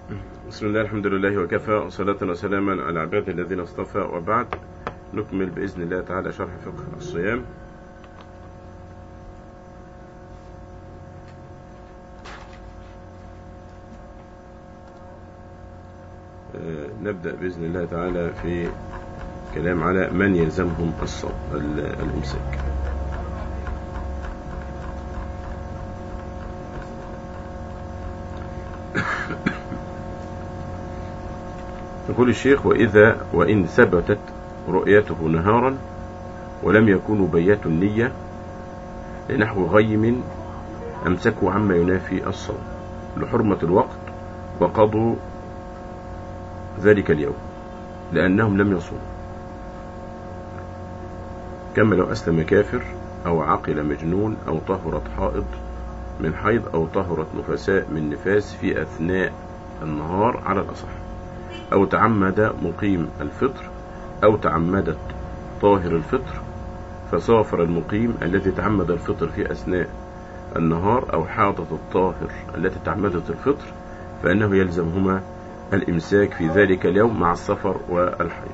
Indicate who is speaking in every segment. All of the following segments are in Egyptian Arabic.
Speaker 1: بسم الله الحمد لله وكفى وصلاة وسلاما على عباد الذين اصطفى وبعد نكمل بإذن الله تعالى شرح فقه الصيام آه، نبدأ بإذن الله تعالى في كلام على من يلزمهم الصوم ال- الإمساك يقول الشيخ وإذا وإن ثبتت رؤيته نهارا ولم يكونوا بيات النية لنحو غيم أمسكوا عما ينافي الصوم لحرمة الوقت وقضوا ذلك اليوم لأنهم لم يصوموا كما لو أسلم كافر أو عقل مجنون أو طهرت حائض من حيض أو طهرت نفساء من نفاس في أثناء النهار على الأصح أو تعمد مقيم الفطر أو تعمدت طاهر الفطر فسافر المقيم الذي تعمد الفطر في أثناء النهار أو حاضت الطاهر التي تعمدت الفطر فإنه يلزمهما الإمساك في ذلك اليوم مع السفر والحيض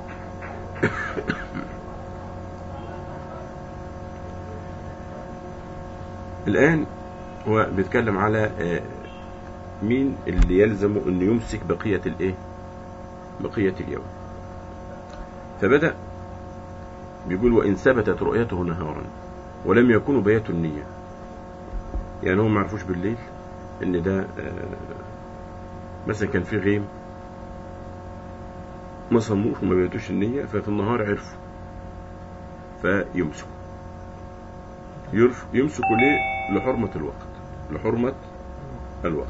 Speaker 1: الآن هو بيتكلم على آه، مين اللي يلزمه انه يمسك بقية الايه بقية اليوم فبدأ بيقول وإن ثبتت رؤيته نهارا ولم يكونوا بيات النية يعني هم ما عرفوش بالليل ان ده آه، مثلا كان في غيم ما صموش وما بيتوش النية ففي النهار عرفوا فيمسكوا يرف يمسكوا ليه لحرمة الوقت لحرمة الوقت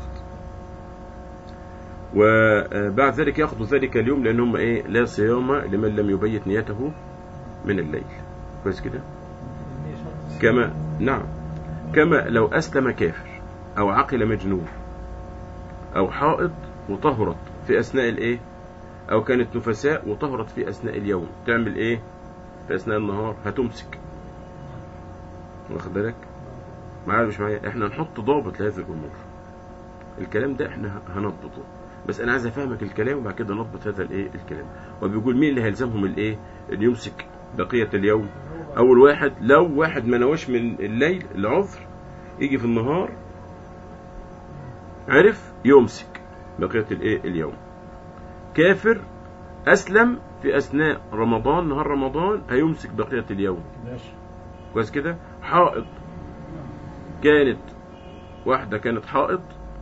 Speaker 1: وبعد ذلك يأخذوا ذلك اليوم لأنهم إيه لا صيام لمن لم يبيت نيته من الليل كويس كده كما نعم كما لو أسلم كافر أو عقل مجنون أو حائض وطهرت في أثناء الإيه أو كانت نفساء وطهرت في أثناء اليوم تعمل إيه في أثناء النهار هتمسك واخد بالك معايا مش معايا احنا نحط ضابط لهذه الامور الكلام ده احنا هنضبطه بس انا عايز افهمك الكلام وبعد كده نضبط هذا الايه الكلام وبيقول مين اللي هيلزمهم الايه اللي يمسك بقيه اليوم اول واحد لو واحد ما نواش من الليل العذر يجي في النهار عرف يمسك بقيه الايه اليوم كافر اسلم في اثناء رمضان نهار رمضان هيمسك بقيه اليوم
Speaker 2: ماشي
Speaker 1: كويس كده حائض كانت واحدة كانت حائض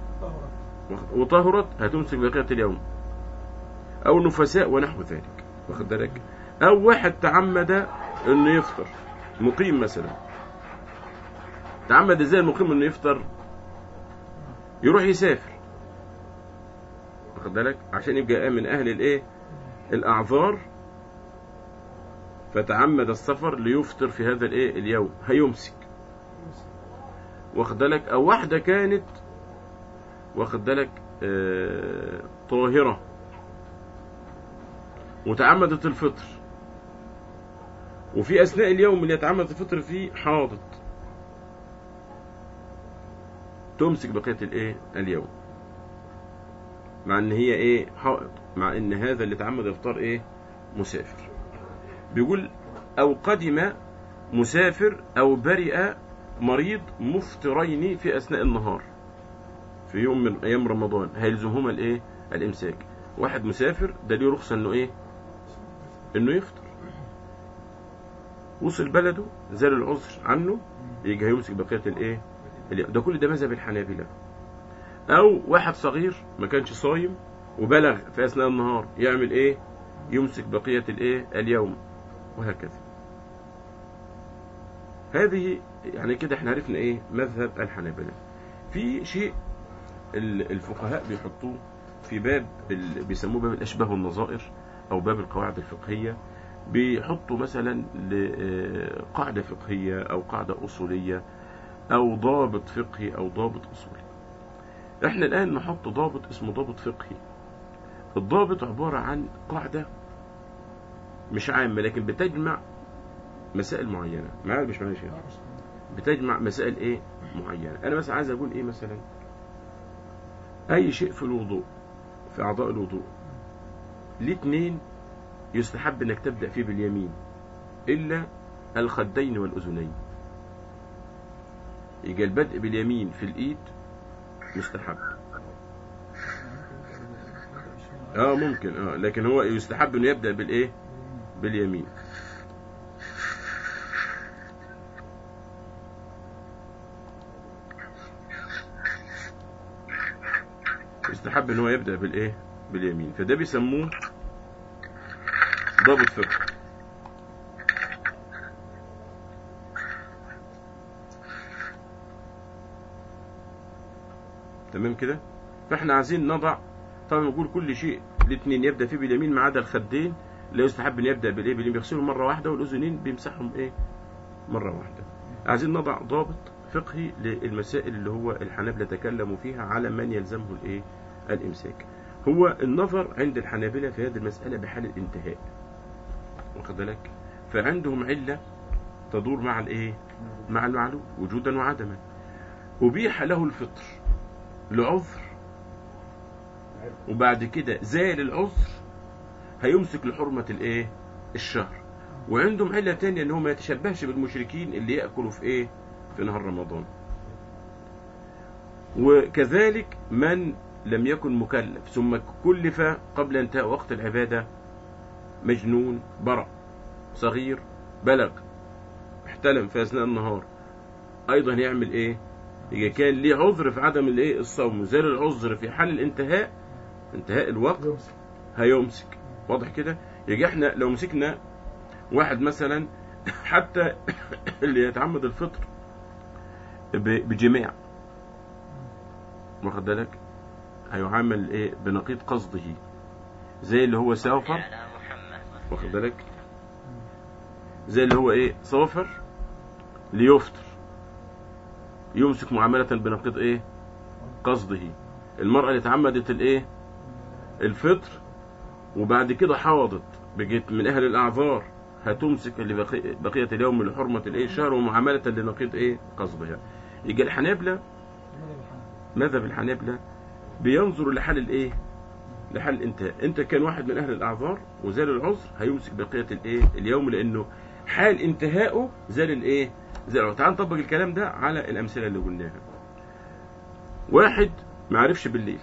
Speaker 1: وطهرت هتمسك بقية اليوم أو نفساء ونحو ذلك واخد بالك أو واحد تعمد إنه يفطر مقيم مثلا تعمد إزاي المقيم إنه يفطر يروح يسافر واخد بالك عشان يبقى من أهل الإيه الأعذار فتعمد السفر ليفطر في هذا الايه اليوم هيمسك واخد بالك او واحده كانت واخد بالك آه طاهره وتعمدت الفطر وفي اثناء اليوم اللي يتعمد الفطر فيه حاضت تمسك بقيه الايه اليوم مع ان هي ايه حائض مع ان هذا اللي تعمد الافطار ايه مسافر بيقول أو قدم مسافر أو برئ مريض مفطرين في أثناء النهار في يوم من أيام رمضان هيلزمهما الإيه؟ الإمساك واحد مسافر ده ليه رخصة إنه إيه؟ إنه يفطر وصل بلده زال العذر عنه يجي هيمسك بقية الإيه؟ اليوم. ده كل ده مذهب الحنابلة أو واحد صغير ما كانش صايم وبلغ في أثناء النهار يعمل إيه؟ يمسك بقية الإيه؟ اليوم وهكذا هذه يعني كده احنا عرفنا ايه مذهب الحنابلة في شيء ال- الفقهاء بيحطوه في باب ال- بيسموه باب الاشباه والنظائر او باب القواعد الفقهية بيحطوا مثلا ل- قاعدة فقهية او قاعدة اصولية او ضابط فقهي او ضابط اصولي احنا الان نحط ضابط اسمه ضابط فقهي الضابط عبارة عن قاعدة مش عامة لكن بتجمع مسائل معينة معايا مش معايا يا شيخ بتجمع مسائل ايه معينة انا مثلا عايز اقول ايه مثلا اي شيء في الوضوء في أعضاء الوضوء ليه اتنين يستحب انك تبدأ فيه باليمين إلا الخدين والأذنين يجي البدء باليمين في الإيد مستحب اه ممكن اه لكن هو يستحب انه يبدأ بالايه باليمين يستحب ان هو يبدأ بالايه باليمين فده بيسموه ضابط فقه تمام كده فاحنا عايزين نضع طبعا نقول كل شيء الاثنين يبدا فيه باليمين ما عدا الخدين لا يستحب ان يبدا بالايه باليمين بيغسلهم مره واحده والاذنين بيمسحهم ايه مره واحده عايزين نضع ضابط فقهي للمسائل اللي هو الحنابلة تكلموا فيها على من يلزمه الايه الامساك هو النظر عند الحنابلة في هذه المسألة بحال الانتهاء واخد بالك فعندهم علة تدور مع الايه مع المعلوم وجودا وعدما أبيح له الفطر لعذر وبعد كده زال العذر هيمسك لحرمة الايه الشهر وعندهم علة تانية ان هو ما يتشبهش بالمشركين اللي يأكلوا في ايه في نهار رمضان وكذلك من لم يكن مكلف ثم كلف قبل انتهاء وقت العبادة مجنون برع صغير بلغ احتلم في أثناء النهار أيضا يعمل إيه إذا كان ليه عذر في عدم الإيه الصوم زال العذر في حال الانتهاء انتهاء الوقت هيمسك واضح كده يجي احنا لو مسكنا واحد مثلا حتى اللي يتعمد الفطر بجماع واخد بالك هيعامل ايه بنقيض قصده زي اللي هو سافر واخد بالك زي اللي هو ايه سافر ليفطر يمسك معاملة بنقيض ايه قصده المرأة اللي اتعمدت الايه الفطر وبعد كده حاضت بقيت من اهل الاعذار هتمسك اللي بقي بقية اليوم لحرمة الايه الشهر ومعاملة لنقيض ايه قصدها يجي الحنابلة مذهب الحنابلة بينظر لحال الايه لحال الانتهاء انت كان واحد من اهل الاعذار وزال العذر هيمسك بقية الايه اليوم لانه حال انتهائه زال الايه زال تعال نطبق الكلام ده على الامثله اللي قلناها واحد ما عرفش بالليل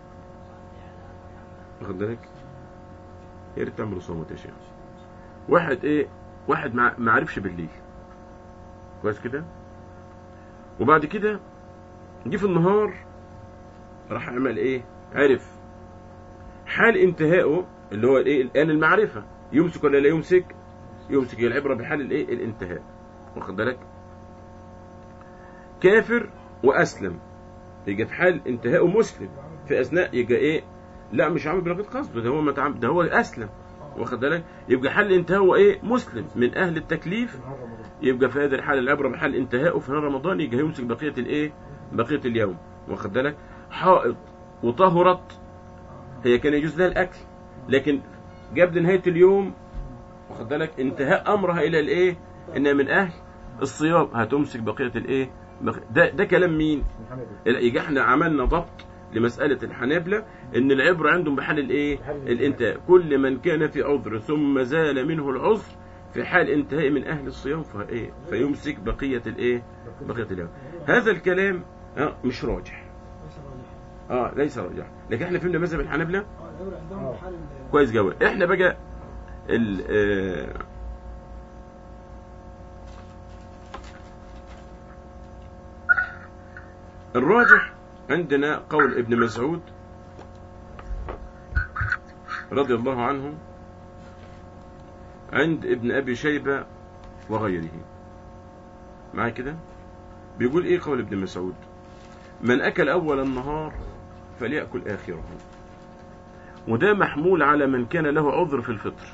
Speaker 1: واخد بالك يا ريت تعملوا صوت يا شيخ واحد ايه واحد ما عرفش بالليل كويس كده وبعد كده جه في النهار راح عمل ايه عرف حال انتهائه اللي هو الايه الان المعرفه يمسك ولا لا يمسك يمسك هي العبره بحال الايه الانتهاء واخد بالك كافر واسلم يجي في حال انتهائه مسلم في اثناء يجي ايه لا مش عامل بنقيض قصده ده هو متعامل ده هو اسلم واخد بالك يبقى حال الانتهاء هو ايه مسلم من اهل التكليف يبقى في هذه الحاله العبره بحال انتهائه في نهار رمضان يجي يمسك بقيه الايه بقيه اليوم واخد بالك حائط وطهرت هي كان يجوز لها الاكل لكن جاب نهايه اليوم واخد بالك انتهاء امرها الى الايه انها من اهل الصيام هتمسك بقيه الايه ده ده كلام مين يجي احنا عملنا ضبط لمسألة الحنابلة ان العبرة عندهم بحال الايه الانتهاء كل من كان في عذر ثم زال منه العذر في حال انتهاء من اهل الصيام فايه فيمسك بقية الايه بقية اليوم هذا الكلام اه مش راجح اه ليس راجح لكن احنا فهمنا مذهب الحنابلة كويس جوي احنا بقى ال آه الراجح عندنا قول ابن مسعود رضي الله عنه عند ابن أبي شيبة وغيره معايا كده بيقول ايه قول ابن مسعود من أكل أول النهار فليأكل آخره وده محمول على من كان له عذر في الفطر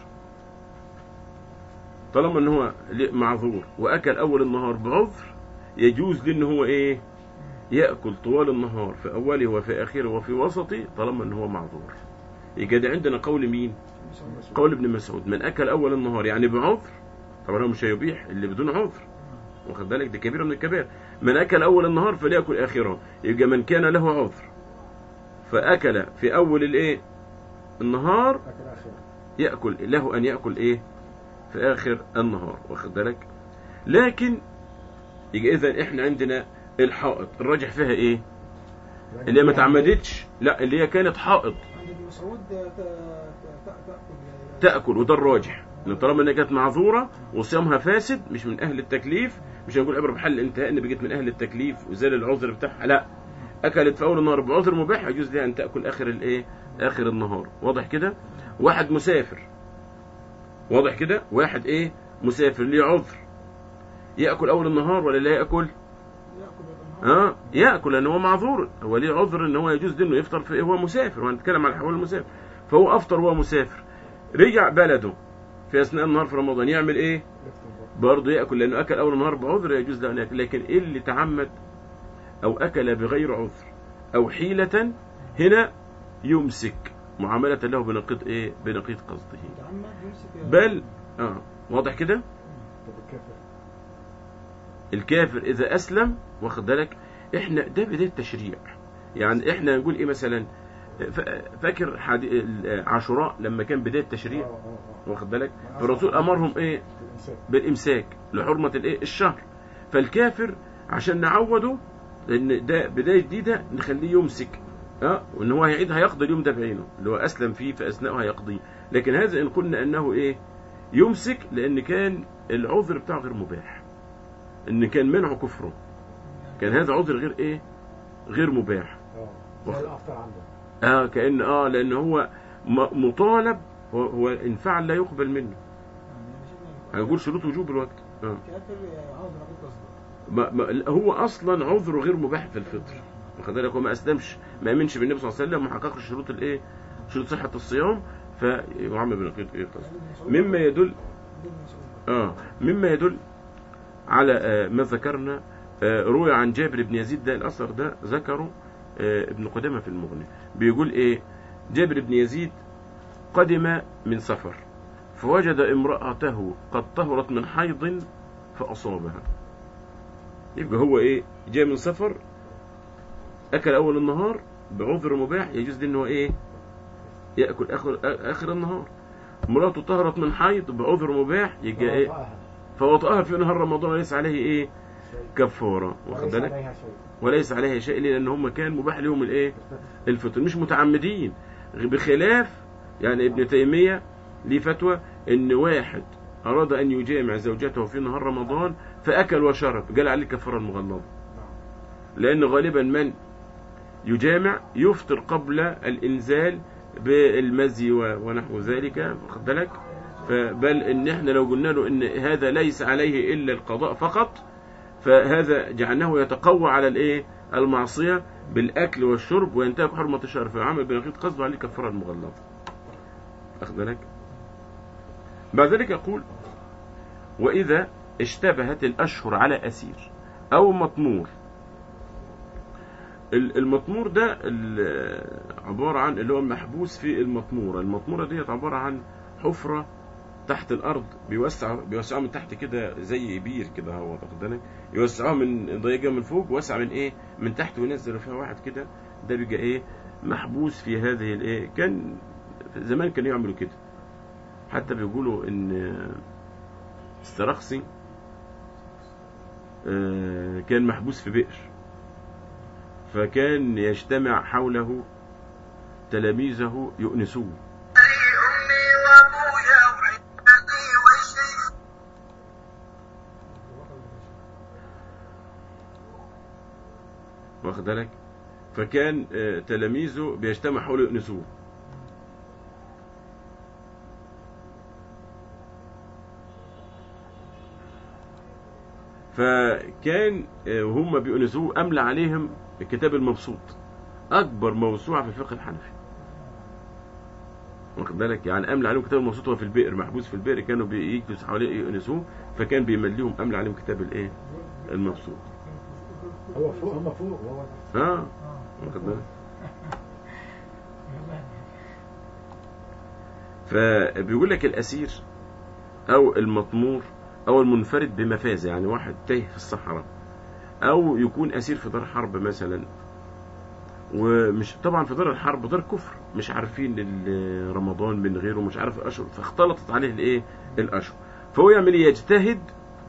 Speaker 1: طالما ان هو معذور واكل اول النهار بعذر يجوز له ان هو ايه يأكل طوال النهار في أوله وفي آخره وفي وسطه طالما أنه هو معذور يبقى ده عندنا قول مين قول ابن مسعود من أكل أول النهار يعني بعذر طبعا هو مش هيبيح اللي بدون عذر واخد بالك دي كبيرة من الكبائر من أكل أول النهار فليأكل آخره يبقى من كان له عذر فأكل في أول الإيه النهار
Speaker 2: أكل آخر
Speaker 1: يأكل له أن يأكل إيه في آخر النهار واخد بالك لكن يبقى إذا إحنا عندنا الحائط الراجح فيها إيه اللي هي ما تعمدتش لا اللي هي كانت حائط
Speaker 3: عند ابن مسعود ت- ت- ت- تأكل
Speaker 1: تأكل وده الراجح لأن طالما انها كانت معذورة وصيامها فاسد مش من أهل التكليف مش هنقول عبرة بحل الانتهاء إن بقت من أهل التكليف وزال العذر بتاعها لا أكلت في أول النهار بعذر مباح يجوز لها أن تأكل آخر الإيه آخر النهار واضح كده واحد مسافر واضح كده واحد إيه مسافر ليه عذر يأكل أول النهار ولا لا يأكل
Speaker 3: يأكل النهار
Speaker 1: اه ياكل لان هو معذور هو ليه عذر ان هو يجوز له انه يفطر في هو مسافر وهنتكلم على حوال المسافر فهو افطر وهو مسافر رجع بلده في اثناء النهار في رمضان يعمل ايه
Speaker 2: يفطر
Speaker 1: برضه ياكل لانه اكل اول النهار بعذر يجوز له ان ياكل لكن إيه اللي تعمد او اكل بغير عذر او حيله هنا يمسك معامله له بنقيض ايه بنقيض قصده
Speaker 3: يتعمد يمسك
Speaker 1: بل اه واضح كده
Speaker 2: طب الكافر
Speaker 1: الكافر اذا اسلم واخد بالك احنا ده بدايه تشريع يعني احنا نقول ايه مثلا ف- فاكر حدي... عاشوراء لما كان بدايه
Speaker 2: آه،
Speaker 1: تشريع
Speaker 2: آه، آه.
Speaker 1: واخد بالك فالرسول امرهم ايه
Speaker 2: الإمساك.
Speaker 1: بالامساك لحرمه الايه الشهر فالكافر عشان نعوده لان ده بدايه جديده نخليه يمسك اه وان هو هيعيد هيقضي اليوم ده بعينه اللي هو اسلم فيه في اثناءه هيقضيه لكن هذا ان قلنا انه ايه يمسك لان كان العذر بتاعه غير مباح ان كان منعه كفره كان هذا عذر غير ايه غير مباح
Speaker 2: اه
Speaker 1: واخد-
Speaker 2: زي الأفطار عنده
Speaker 1: اه كان اه لان هو م- مطالب هو, هو ان فعل لا يقبل منه هنقول شروط وجوب الوقت اه
Speaker 3: كافر عاوز غير قصده
Speaker 1: ما ما هو اصلا عذره غير مباح في الفطر واخد بالك هو ما اسلمش ما امنش بالنبي صلى الله عليه وسلم وما حققش شروط الايه شروط صحه الصيام فيعمل بنقيض ايه قصد مما يدل اه مما يدل على آه ما ذكرنا آه روي عن جابر بن يزيد ده الاثر ده ذكره آه ابن قدامه في المغني بيقول ايه جابر بن يزيد قدم من سفر فوجد امرأته قد طهرت من حيض فأصابها يبقى هو ايه جاء من سفر اكل اول النهار بعذر مباح يجوز له ان هو ايه ياكل اخر اخر النهار مراته طهرت من حيض بعذر مباح يبقى ايه
Speaker 2: فوضعها.
Speaker 1: فوطئها في نهار رمضان وليس عليه ايه
Speaker 2: شيء.
Speaker 1: كفاره واخد
Speaker 2: وليس
Speaker 1: بالك
Speaker 2: عليها شيء
Speaker 1: وليس عليها شيء ليه؟ لان هم كان مباح لهم الايه الفطر مش متعمدين بخلاف يعني ابن تيميه ليه فتوى ان واحد اراد ان يجامع زوجته في نهار رمضان فاكل وشرب قال عليه الكفاره المغلظه
Speaker 2: نعم.
Speaker 1: لأن غالبا من يجامع يفطر قبل الإنزال بالمزي و- ونحو ذلك واخد بالك بل إن إحنا لو قلنا له إن هذا ليس عليه إلا القضاء فقط فهذا جعلناه يتقوى على الإيه المعصية بالأكل والشرب وينتهك حرمة الشهر فعمل بنقيض قصده عليه كفارة المغلظة واخد بالك بعد ذلك يقول وإذا اشتبهت الأشهر على أسير أو مطمور ال- المطمور ده ال- عبارة عن اللي هو المحبوس في المطمورة المطمورة ديت عبارة عن حفرة تحت الأرض بيوسع بيوسعوها من تحت كده زي بير كده هو واخد بالك يوسعوها من ضيقة من فوق واسع من إيه من تحت وينزل فيها واحد كده ده بيبقى إيه محبوس في هذه الإيه كان زمان كانوا يعملوا كده حتى بيقولوا إن السرخسي آه، كان محبوس في بئر فكان يجتمع حوله تلاميذه يؤنسوه
Speaker 4: أمي وأبويا وعمتي وشيخ
Speaker 1: واخد بالك فكان آه، تلاميذه بيجتمع حوله يؤنسوه فكان آه، وهم بيؤنسوه أملى عليهم الكتاب المبسوط أكبر موسوعة في الفقه الحنفي واخد بالك يعني أملى عليهم كتاب المبسوط هو في البئر محبوس في البئر كانوا بيجلسوا حواليه يؤنسوه فكان بيمليهم أملى عليهم كتاب الإيه المبسوط
Speaker 2: هو فوق هم فوق وهو تحت.
Speaker 1: اه واخد بالك فبيقول لك الأسير أو المطمور أو المنفرد بمفازة يعني واحد تايه في الصحراء أو يكون أسير في دار حرب مثلا ومش طبعا في دار الحرب دار كفر مش عارفين ال- رمضان من غيره مش عارف الاشهر فاختلطت عليه الايه الاشهر فهو يعمل إيه؟ يجتهد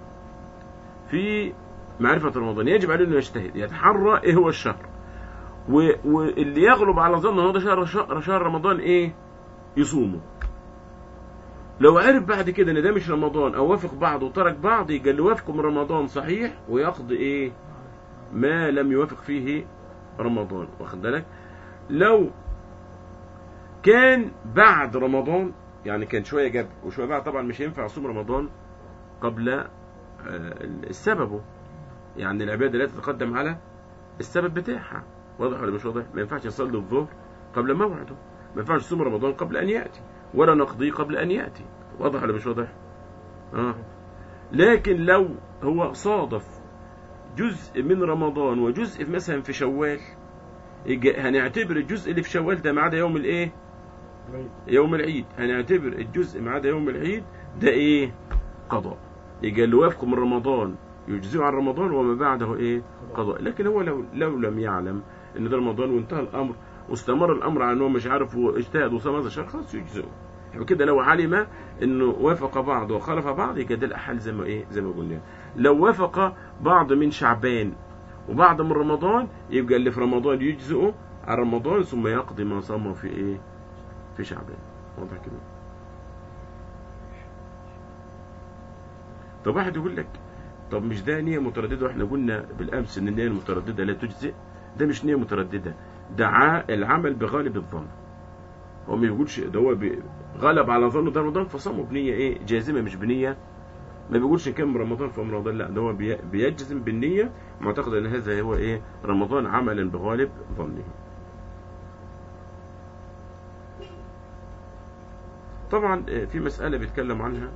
Speaker 1: في معرفة رمضان يجب عليه انه يجتهد يتحرى ايه هو الشهر و- واللي يغلب على ظنه هو ده شهر شهر شهر رمضان ايه يصومه لو عرف بعد كده ان ده مش رمضان او وافق بعض وترك بعض يبقى اللي وافقه من رمضان صحيح ويقضي ايه ما لم يوافق فيه رمضان واخد بالك لو كان بعد رمضان يعني كان شويه جاب وشويه بعد طبعا مش هينفع اصوم رمضان قبل آه، السبب يعني العباده لا تتقدم على السبب بتاعها واضح ولا مش واضح ما ينفعش يصلي الظهر قبل موعده ما ينفعش يصوم رمضان قبل ان ياتي ولا نقضيه قبل ان ياتي واضح ولا مش واضح اه لكن لو هو صادف جزء من رمضان وجزء مثلا في شوال يجي- هنعتبر الجزء اللي في شوال ده ما عدا يوم الايه
Speaker 2: العيد.
Speaker 1: يوم العيد هنعتبر الجزء ما عدا يوم العيد ده ايه قضاء يجي اللي وافقه من رمضان يجزئه عن رمضان وما بعده ايه قضاء لكن هو لو لو لم يعلم ان ده رمضان وانتهى الامر واستمر الامر على ان هو مش عارف واجتهد وصام هذا الشهر خلاص يجزئه يبقى كده لو علم انه وافق بعض وخالف بعض يبقى ده الاحل زي ما ايه زي ما قلنا لو وافق بعض من شعبان وبعض من رمضان يبقى اللي في رمضان يجزئه عن رمضان ثم يقضي ما صامه في ايه في شعبان واضح كده طب واحد يقول لك طب مش ده نية مترددة واحنا قلنا بالامس ان النية المترددة لا تجزئ ده مش نية مترددة ده ع- العمل بغالب الظن هو ما بيقولش ده هو بي- غلب على ظنه ده رمضان فصامه بنية ايه جازمة مش بنية ما بيقولش إن كان رمضان في رمضان لا ده هو بي- بيجزم بالنية معتقد ان هذا هو ايه رمضان عملا بغالب ظنه طبعا آه، في مسألة بيتكلم عنها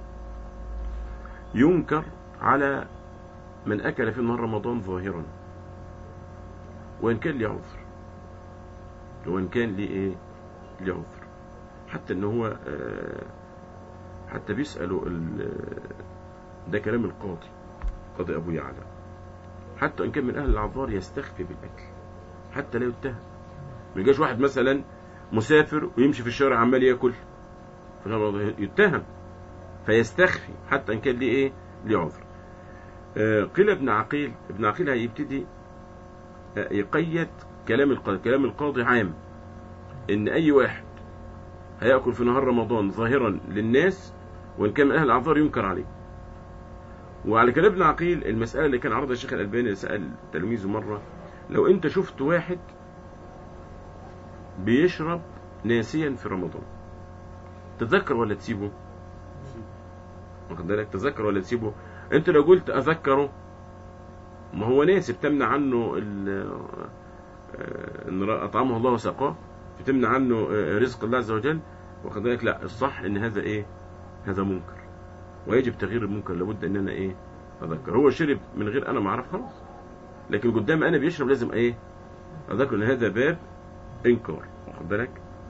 Speaker 1: ينكر على من أكل في نهار رمضان ظاهرا وإن كان ليه عذر وإن كان ليه إيه ليه عذر حتى إن هو آه، حتى بيسألوا ال- ده كلام القاضي قاضي أبو يعلى حتى إن كان من أهل الأعذار يستخفي بالأكل حتى لا يتهم ما يجيش واحد مثلا مسافر ويمشي في الشارع عمال ياكل فده يتهم فيستخفي حتى ان كان ليه ايه ليه عذر آه، قيل ابن عقيل ابن عقيل هيبتدي آه، يقيد كلام القاضي كلام القاضي عام ان اي واحد هياكل في نهار رمضان ظاهرا للناس وان كان من اهل الاعذار ينكر عليه وعلى كلام ابن عقيل المساله اللي كان عرضها الشيخ الالباني اللي سال تلميذه مره لو انت شفت واحد بيشرب ناسيا في رمضان تذكر ولا تسيبه واخد بالك تذكر ولا تسيبه انت لو قلت اذكره ما هو ناسي بتمنع عنه ال- آه، ان اطعمه الله وسقاه بتمنع عنه آه، رزق الله عز وجل واخد بالك لا الصح ان هذا ايه هذا منكر ويجب تغيير المنكر لابد ان انا ايه اذكر هو شرب من غير انا ما اعرف خلاص لكن قدام انا بيشرب لازم ايه اذكر ان هذا باب انكار واخد بالك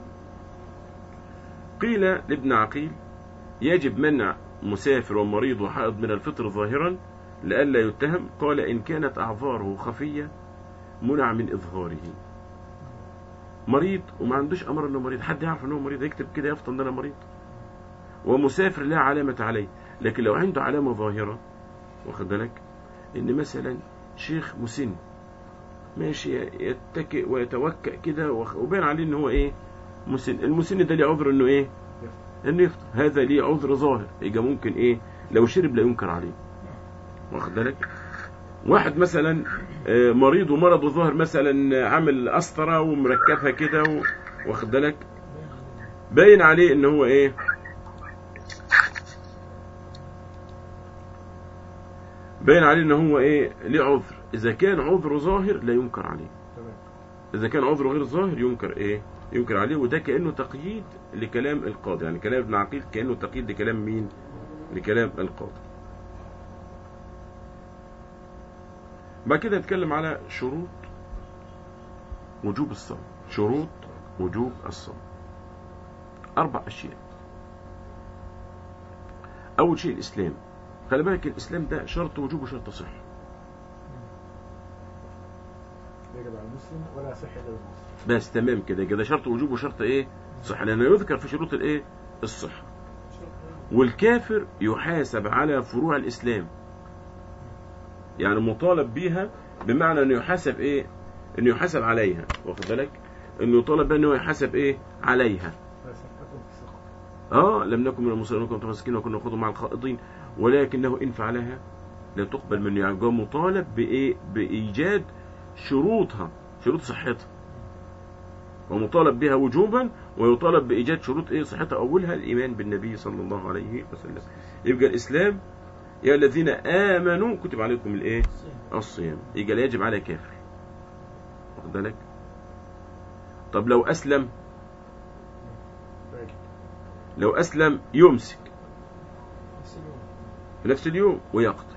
Speaker 1: قيل لابن عقيل يجب منع مسافر ومريض وحائض من الفطر ظاهرا لئلا يتهم قال إن كانت أعذاره خفية منع من إظهاره مريض وما عندوش أمر أنه مريض حد يعرف أنه مريض يكتب كده يفطن أن أنا مريض ومسافر لا علامة عليه لكن لو عنده علامة ظاهرة واخد بالك إن مثلا شيخ مسن ماشي يتكئ ويتوكأ كده وخ- وبين عليه إن هو إيه مسن المسن ده ليه عذر إنه إيه انه يفطر هذا ليه عذر ظاهر يبقى ممكن ايه لو شرب لا ينكر عليه واخد بالك واحد مثلا آه، مريض ومرضه ظاهر مثلا عامل قسطره ومركبها كده و- واخد بالك باين عليه ان هو ايه باين عليه ان هو ايه ليه عذر اذا كان عذره ظاهر لا ينكر عليه
Speaker 2: تمام
Speaker 1: إذا كان عذره غير ظاهر ينكر إيه؟ ينكر عليه وده كأنه تقييد لكلام القاضي يعني كلام ابن عقيل كأنه تقييد لكلام مين؟ لكلام القاضي. بعد كده نتكلم على شروط وجوب الصوم شروط وجوب الصوم أربع أشياء أول شيء الإسلام خلي بالك الإسلام ده شرط وجوب وشرط صحة
Speaker 2: يجب على المسلم ولا يصح الا بالمسلم
Speaker 1: بس تمام كده كده شرط وجوب وشرط ايه صحة لأنه يذكر في شروط الايه الصحة والكافر يحاسب على فروع الإسلام يعني مطالب بيها بمعنى انه يحاسب ايه انه يحاسب عليها واخد بالك انه يطالب بأنه انه يحاسب ايه عليها
Speaker 2: فسنتكم في الثقة
Speaker 1: اه لم نكن من المسلمين وكنا متمسكين وكنا نخوض مع الخائضين ولكنه ان فعلها لا تقبل منه يعني هو مطالب بايه بايجاد شروطها شروط صحتها ومطالب بها وجوبا ويطالب بايجاد شروط ايه صحتها اولها الايمان بالنبي صلى الله عليه وسلم يبقى الاسلام يا الذين امنوا كتب عليكم الايه الصيام يبقى لا يجب على كافر واخد بالك طب لو اسلم
Speaker 2: فاجب
Speaker 1: لو اسلم يمسك في نفس اليوم ويقضي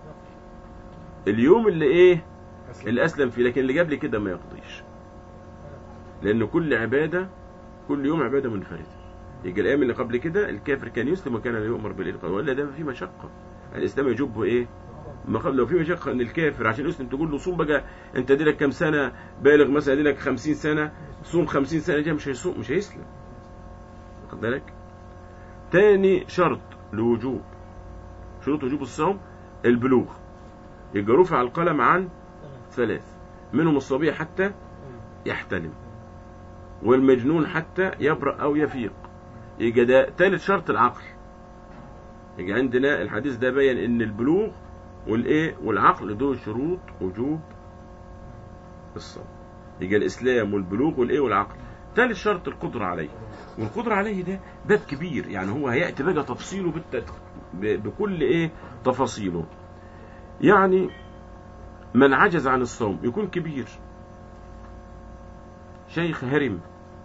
Speaker 1: اليوم اللي ايه
Speaker 2: أسلم.
Speaker 1: اللي اسلم فيه لكن اللي قبل كده ما يقضيش لان كل عباده كل يوم عباده منفرده يجي الايام اللي قبل كده الكافر كان يسلم وكان لا يؤمر بالالقاء والا ده في مشقه الاسلام يجب ايه ما قبل لو في مشقه ان الكافر عشان يسلم تقول له صوم بقى انت دي لك كام سنه بالغ مثلا دي لك 50 سنه صوم 50 سنه دي مش هيصوم مش هيسلم واخد بالك تاني شرط لوجوب شروط وجوب الصوم البلوغ يبقى رفع القلم عن ثلاث منهم الصبي حتى يحتلم والمجنون حتى يبرأ أو يفيق يبقى ده ثالث شرط العقل يبقى عندنا الحديث ده بين ان البلوغ والايه والعقل دول شروط وجوب الصوم يبقى الاسلام والبلوغ والايه والعقل ثالث شرط القدرة عليه والقدرة عليه ده باب كبير يعني هو هيأتي بقى تفصيله بالتد... ب- بكل ايه تفاصيله يعني من عجز عن الصوم يكون كبير شيخ هرم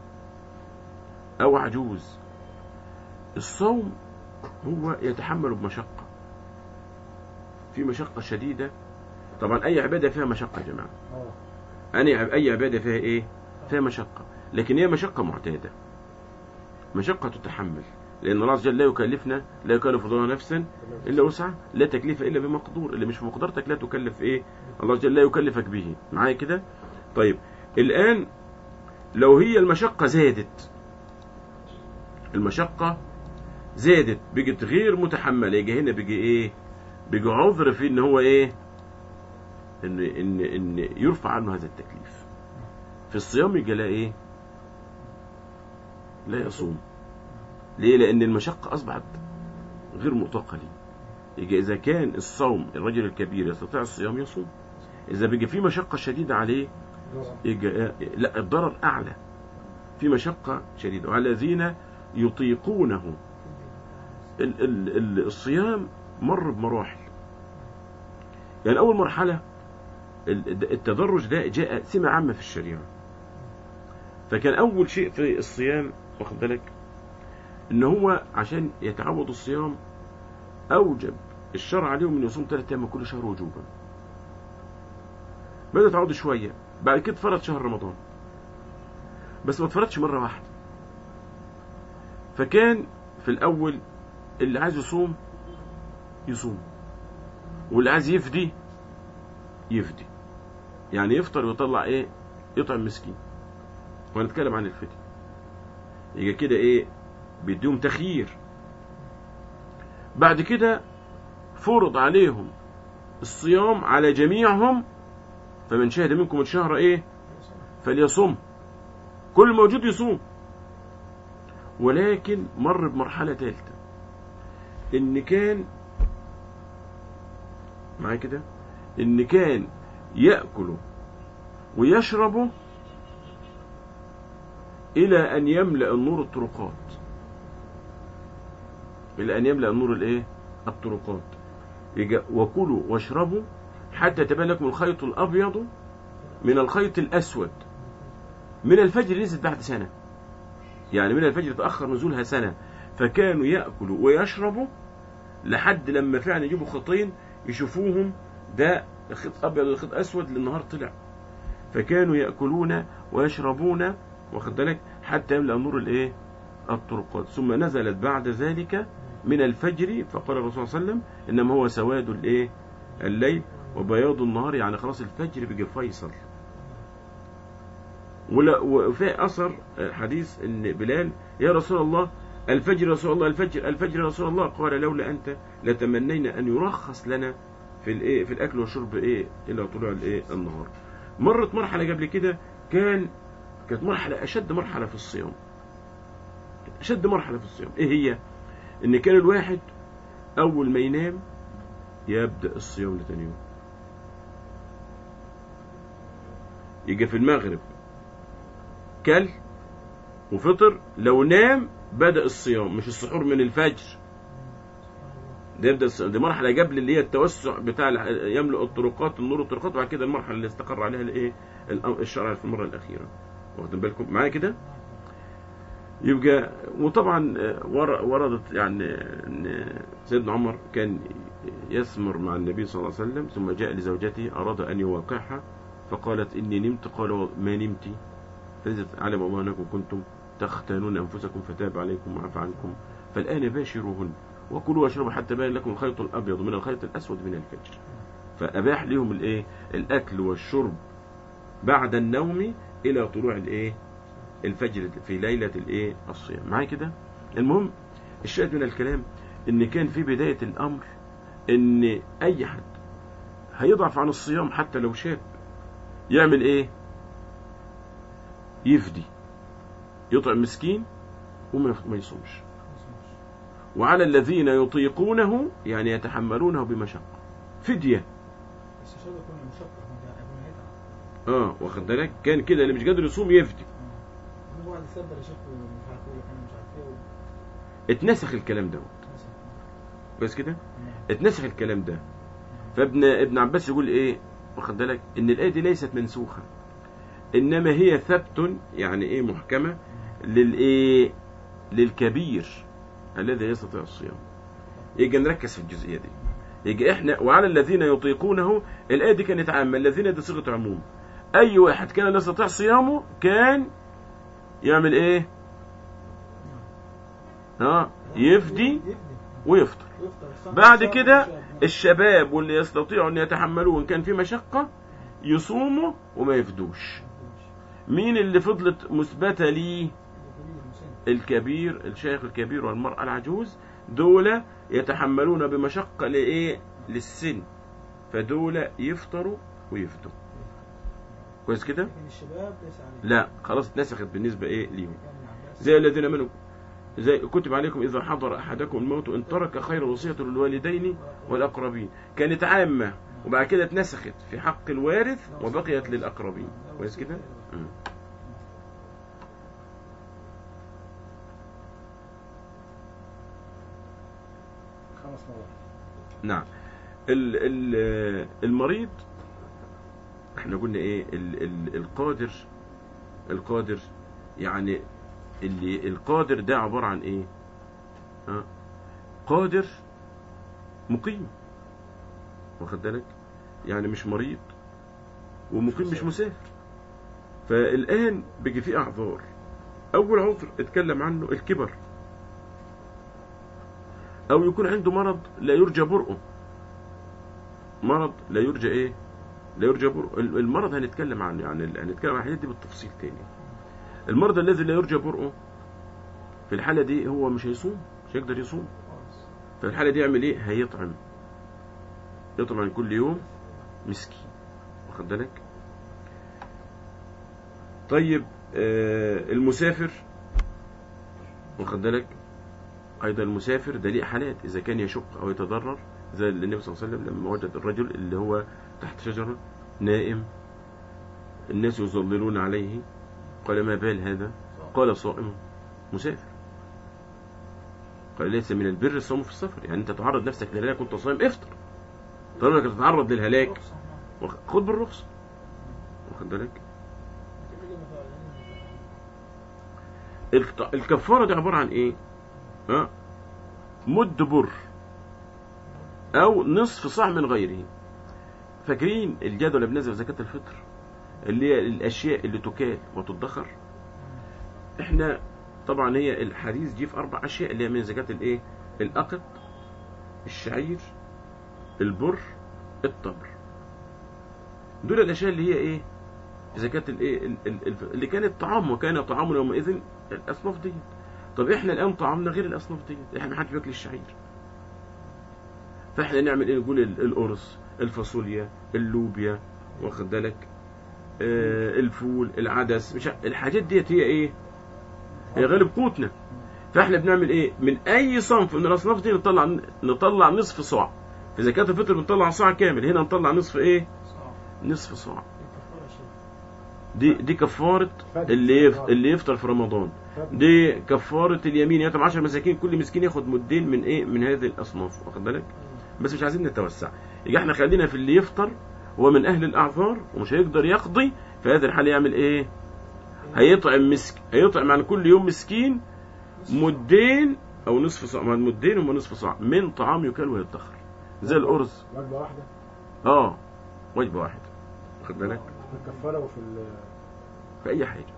Speaker 1: او عجوز الصوم هو يتحمل بمشقة في مشقة شديدة طبعا اي عبادة فيها مشقة يا جماعة
Speaker 2: اه
Speaker 1: أنا أي عبادة فيها إيه؟ فيها مشقة لكن هي مشقة معتادة مشقة تتحمل لأن الله عز وجل لا يكلفنا لا يكلف الله نفسا إلا وسعها لا تكليف إلا بمقدور اللي مش في مقدرتك لا تكلف إيه الله عز وجل لا يكلفك به معايا كده طيب الآن لو هي المشقة زادت المشقة زادت بقت غير متحملة يجي هنا بيجي إيه بيجي عذر في إن هو إيه إن إن إن يرفع عنه هذا التكليف في الصيام يجي لا إيه لا يصوم ليه لأن المشقة أصبحت غير مطاقة ليه يجي إذا كان الصوم الرجل الكبير يستطيع الصيام يصوم إذا بيجي في مشقة شديدة عليه يجي لا الضرر أعلى في مشقة شديدة وعلى الذين يطيقونه ال ال ال الصيام مر بمراحل يعني أول مرحلة ال- التدرج ده جاء سمة عامة في الشريعة فكان أول شيء في الصيام واخد بالك إن هو عشان يتعود الصيام أوجب الشرع عليهم إنه يصوم ثلاث أيام من كل شهر وجوبا بدأ تعود شوية بعد كده فرض شهر رمضان بس ما اتفرضش مرة واحدة فكان في الأول اللي عايز يصوم يصوم واللي عايز يفدي يفدي يعني يفطر ويطلع ايه يطعم مسكين وهنتكلم عن الفدي يبقى كده ايه بيديهم تخيير بعد كده فرض عليهم الصيام على جميعهم فمن شهد منكم الشهر ايه فليصم كل موجود يصوم ولكن مر بمرحلة ثالثة ان كان معايا كده ان كان يأكل ويشرب الى ان يملأ النور الطرقات الى ان يملأ النور الايه الطرقات يجا وكلوا واشربوا حتى يتبين لكم الخيط الابيض من الخيط الاسود من الفجر نزلت بعد سنة يعني من الفجر تأخر نزولها سنة فكانوا يأكلوا ويشربوا لحد لما فعلا يجيبوا خطين يشوفوهم ده خيط أبيض وخيط أسود للنهار طلع فكانوا يأكلون ويشربون واخد بالك حتى يملأ النور الايه الطرقات ثم نزلت بعد ذلك من الفجر فقال الرسول صلى الله عليه وسلم انما هو سواد الايه الليل وبياض النهار يعني خلاص الفجر بيجي فيصل ولا- وفي اثر آه، حديث ان بلال يا رسول الله الفجر يا رسول الله الفجر الفجر يا رسول الله قال لولا انت لتمنينا ان يرخص لنا في الايه في الاكل والشرب ايه الى طلوع الايه النهار مرت مرحله قبل كده كان كانت مرحله اشد مرحله في الصيام اشد مرحله في الصيام ايه هي ان كان الواحد اول ما ينام يبدا الصيام لتاني يوم يجي في المغرب كل وفطر لو نام بدأ الصيام مش السحور من الفجر ده يبدأ الصيام دي مرحلة قبل اللي هي التوسع بتاع ال- يملأ الطرقات النور الطرقات وبعد كده المرحلة اللي استقر عليها الايه الأم- الشرع في المرة الأخيرة واخدين بالكم معايا كده يبقى وطبعا آه، ور- وردت يعني ان سيدنا عمر كان يسمر مع النبي صلى الله عليه وسلم ثم جاء لزوجته أراد أن يواقعها فقالت إني نمت قال ما نمت فنزلت علم الله أنكم كنتم تختانون أنفسكم فتاب عليكم وعفى عنكم فالآن باشروهن وكلوا واشربوا حتى بان لكم الخيط الأبيض من الخيط الأسود من الفجر فأباح لهم الإيه الأكل والشرب بعد النوم إلى طلوع الإيه الفجر في ليلة الإيه الصيام معايا كده المهم الشاهد من الكلام إن كان في بداية الأمر إن أي حد هيضعف عن الصيام حتى لو شاب يعمل إيه يفدي يطعم مسكين وما ما يصومش وعلى الذين يطيقونه يعني يتحملونه بمشقة فدية
Speaker 3: بس الشاب يكون مشقة هو ده يكون هيتعب
Speaker 1: اه واخد بالك كان كده اللي مش قادر يصوم يفدي
Speaker 3: هو بعد السبب يا شيخ ومش عارف ايه انا مش عارف ايه
Speaker 1: اتنسخ الكلام دوت
Speaker 3: مثلا
Speaker 1: بس كده اتنسخ الكلام ده فابن ابن عباس يقول ايه واخد بالك ان الايه دي ليست منسوخه انما هي ثبت يعني ايه محكمه للايه للكبير الذي يستطيع الصيام يجي نركز في الجزئيه دي يجي احنا وعلى الذين يطيقونه الايه دي كانت عامه الذين دي صيغه عموم اي واحد كان لا يستطيع صيامه كان يعمل ايه ها يفدي
Speaker 3: يفدي
Speaker 1: ويفطر
Speaker 3: ويفطر الصائم
Speaker 1: بعد
Speaker 3: الصائم
Speaker 1: كده
Speaker 3: والشاب.
Speaker 1: الشباب واللي يستطيعوا ان يتحملوه ان كان في مشقة يصوموا وما يفدوش مين اللي فضلت مثبتة ليه
Speaker 3: الكبير مسن.
Speaker 1: الكبير الشيخ الكبير والمرأة العجوز دول يتحملون بمشقة لإيه للسن فدول يفطروا ويفدوا كويس كده
Speaker 3: لكن الشباب ليس عليه
Speaker 1: لا خلاص اتنسخت بالنسبة ايه ليهم
Speaker 3: كان ابن عباس
Speaker 1: زي الذين امنوا زي كتب عليكم اذا حضر احدكم الموت ان ترك خير وصيه للوالدين والاقربين كانت عامه وبعد كده اتنسخت في حق الوارث وبقيت للاقربين كويس كده مم.
Speaker 2: خمس مرات
Speaker 1: نعم ال ال المريض احنا قلنا ايه ال ال القادر القادر يعني اللي القادر ده عبارة عن ايه ها قادر مقيم واخد بالك يعني مش مريض ومقيم مش مسافر فالآن بيجي فيه أعذار أول عذر اتكلم عنه الكبر أو يكون عنده مرض لا يرجى برؤه مرض لا يرجى إيه لا يرجى برؤه المرض هنتكلم عنه يعني هنتكلم عن الحاجات دي بالتفصيل تاني المرض الذي لا يرجى برؤه في الحالة دي هو مش هيصوم مش هيقدر يصوم
Speaker 3: خالص.
Speaker 1: في الحالة دي يعمل ايه هيطعم يطعم عن كل يوم مسكين واخد بالك طيب آه المسافر واخد بالك ايضا المسافر ده ليه حالات اذا كان يشق او يتضرر زي النبي صلى الله عليه وسلم لما وجد الرجل اللي هو تحت شجرة نائم الناس يظللون عليه قال ما بال هذا قال صائم مسافر قال ليس من البر الصوم في السفر يعني انت تعرض نفسك للهلاك وانت صايم افطر طالما انك تتعرض للهلاك
Speaker 3: رخصة. نعم.
Speaker 1: واخ- خد بالرخصة واخد بالك
Speaker 3: كده كده فعلا.
Speaker 1: الك- الكفارة دي عبارة عن ايه ها مد بر او نصف صاع من غيره فاكرين الجدول اللي بنزل في زكاة الفطر اللي هي الاشياء اللي تكال وتدخر احنا طبعا هي الحديث جه في اربع اشياء اللي هي من زكاة الايه الاقط الشعير البر التمر دول الاشياء اللي هي ايه زكاة الايه ال- ال- ال- اللي كانت طعام وكان طعام يومئذ الاصناف دي طب احنا الان طعامنا غير الاصناف دي احنا ما حدش بياكل الشعير فاحنا نعمل ايه نقول ال- القرص الفاصوليا اللوبيا واخد بالك آه الفول العدس مش ع- الحاجات ديت هي ايه هي غالب قوتنا فاحنا بنعمل ايه من اي صنف من الاصناف دي نطلع نطلع نصف صاع في زكاة الفطر بنطلع صاع كامل هنا نطلع نصف ايه
Speaker 2: صعب
Speaker 1: نصف صاع
Speaker 2: الكفارة يا شيخ
Speaker 1: دي دي كفارة
Speaker 5: فدي.
Speaker 1: اللي يف... اللي يفطر في رمضان
Speaker 5: فدي.
Speaker 1: دي كفارة اليمين يطعم 10 مساكين كل مسكين ياخد مدين من ايه من هذه الاصناف واخد بالك بس مش عايزين نتوسع يبقى احنا خلينا في اللي يفطر هو من اهل الاعذار ومش هيقدر يقضي في هذه الحالة يعمل ايه هيطعم مسك هيطعم عن كل يوم مسكين مدين او نصف صاع ما مدين هم نصف صاع من طعام يكال ويدخر زي الارز
Speaker 5: وجبة واحدة
Speaker 1: اه وجبة واحدة واخد بالك
Speaker 5: في الكفارة وفي ال
Speaker 1: في اي حاجة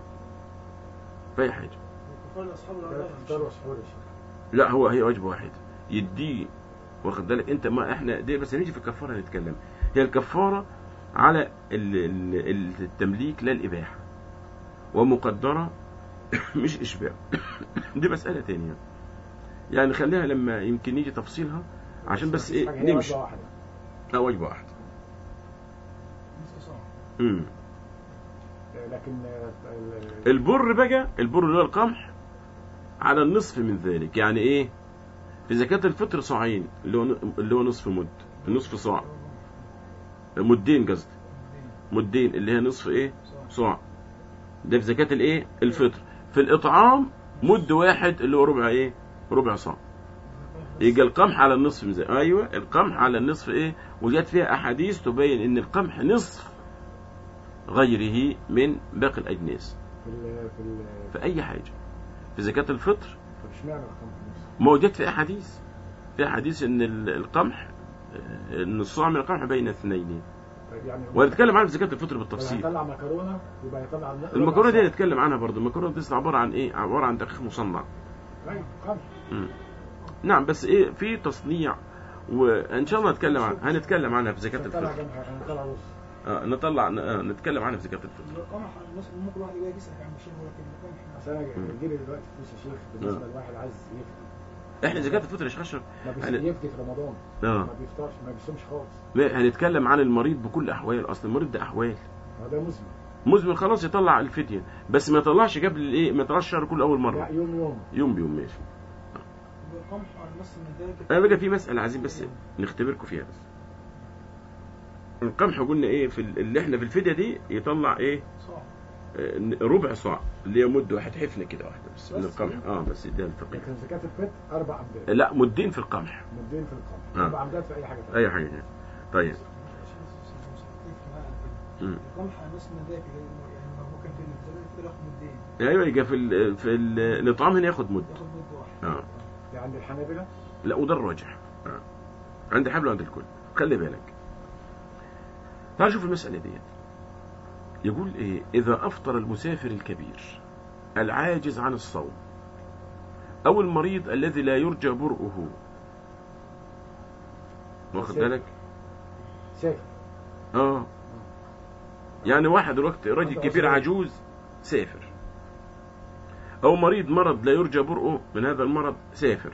Speaker 1: في اي حاجة
Speaker 2: الكفارة لأصحاب
Speaker 5: ثلاث
Speaker 2: الأربعة
Speaker 5: فطار وسحور يا شيخ
Speaker 1: لا هو هي وجبه واحده يديه واخد بالك انت ما احنا دي بس نيجي في الكفاره نتكلم هي الكفاره على ال- ال- التمليك لا الاباحه ومقدره مش اشباع دي مساله تانية يعني خليها لما يمكن يجي تفصيلها عشان بس
Speaker 5: مفيش حاجة،
Speaker 1: ايه
Speaker 5: هي
Speaker 1: نمشي
Speaker 5: وجبة واحدة
Speaker 1: لا وجبه واحده
Speaker 2: نصف صاع
Speaker 1: امم
Speaker 5: لكن آه، ال-
Speaker 1: البر بقى البر اللي هو القمح على النصف من ذلك يعني ايه في زكاة الفطر صاعين اللي هو اللي هو نصف مد نصف صاع مدين قصدي مدين اللي هي نصف ايه صاع ده في زكاة الايه الفطر في الاطعام مد واحد اللي هو ربع ايه ربع صاع يبقى القمح على النصف من ذلك ايوه القمح على النصف ايه وجات فيها احاديث تبين ان القمح نصف غيره من باقي الاجناس
Speaker 5: في ال في ال
Speaker 1: في اي حاجه في زكاة الفطر
Speaker 5: طب اشمعنى رقم خمسة؟
Speaker 1: موجود في احاديث في احاديث ان ال- القمح آه، ان الصاع من القمح بين اثنين
Speaker 5: طيب يعني
Speaker 1: ونتكلم عنها في زكاة الفطر
Speaker 5: لو
Speaker 1: بالتفصيل
Speaker 5: هيطلع مكرونة يبقى يطلع
Speaker 1: المكرونه دي نتكلم عنها برضو المكرونه دي عباره عن ايه عباره عن دقيق مصنع
Speaker 5: ايوه قمح
Speaker 1: مم. نعم بس ايه في تصنيع وان شاء الله نتكلم عن هنتكلم عنها في زكاة
Speaker 5: هنطلع
Speaker 1: الفطر
Speaker 5: جنب هنطلع رز
Speaker 1: آه نطلع آه نتكلم عنها في زكاة الفطر
Speaker 2: القمح الناس ممكن واحد يجي يسأل عن الشيخ ولكن القمح
Speaker 5: اصل انا
Speaker 1: مم.
Speaker 5: بيجي لي دلوقتي فلوس يا شيخ بالنسبه لواحد عايز يفطر
Speaker 1: احنا زكاة الفطر يا شيخ اشرف
Speaker 5: ما بيس-
Speaker 1: هن-
Speaker 5: يفطر في رمضان
Speaker 1: اه
Speaker 5: ما بيفطرش ما بيصومش خالص
Speaker 1: لا، هنتكلم عن المريض بكل احوال اصل المريض ده احوال
Speaker 5: هو ده مزمن
Speaker 1: مزمن خلاص يطلع الفدية بس ما يطلعش قبل الايه ما يطلعش الشهر كله اول
Speaker 5: لا
Speaker 1: مرة
Speaker 5: يوم يوم
Speaker 1: يوم بيوم ماشي
Speaker 2: القمح على النص من ذلك
Speaker 1: انا بقى في مسألة عايزين بس نختبركم فيها بس القمح قلنا ايه في ال- اللي احنا في الفدية دي يطلع ايه
Speaker 2: صاع
Speaker 1: آه، ربع صاع اللي هي مد واحد حفنة كده واحدة بس من
Speaker 2: بس
Speaker 1: القمح اه بس ده الفقيه
Speaker 5: لكن زكاة الفطر اربع عمدات
Speaker 1: لا مدين في القمح
Speaker 5: مدين في القمح
Speaker 1: آه.
Speaker 5: اربع عمدات في اي حاجه ثانيه
Speaker 1: اي حاجة يعني. طيب مم.
Speaker 2: القمح على النص من ذلك يعني ما هو كان في الزمان كده ياخد مدين
Speaker 1: ايوه يجي في ال في ال- الاطعام هنا ياخد مد
Speaker 2: ياخد مد واحد
Speaker 1: اه
Speaker 5: دي عند الحنابلة
Speaker 1: لا وده الراجح آه. عند حبل وعند الكل خلي بالك تعال شوف المسألة ديت يقول ايه اذا افطر المسافر الكبير العاجز عن الصوم او المريض الذي لا يرجى برؤه واخد
Speaker 5: مسافر.
Speaker 1: بالك
Speaker 5: شايف
Speaker 1: اه يعني واحد الوقت راجل
Speaker 5: عنده
Speaker 1: كبير
Speaker 5: عذر.
Speaker 1: عجوز سافر او مريض مرض لا يرجى برؤه من هذا المرض سافر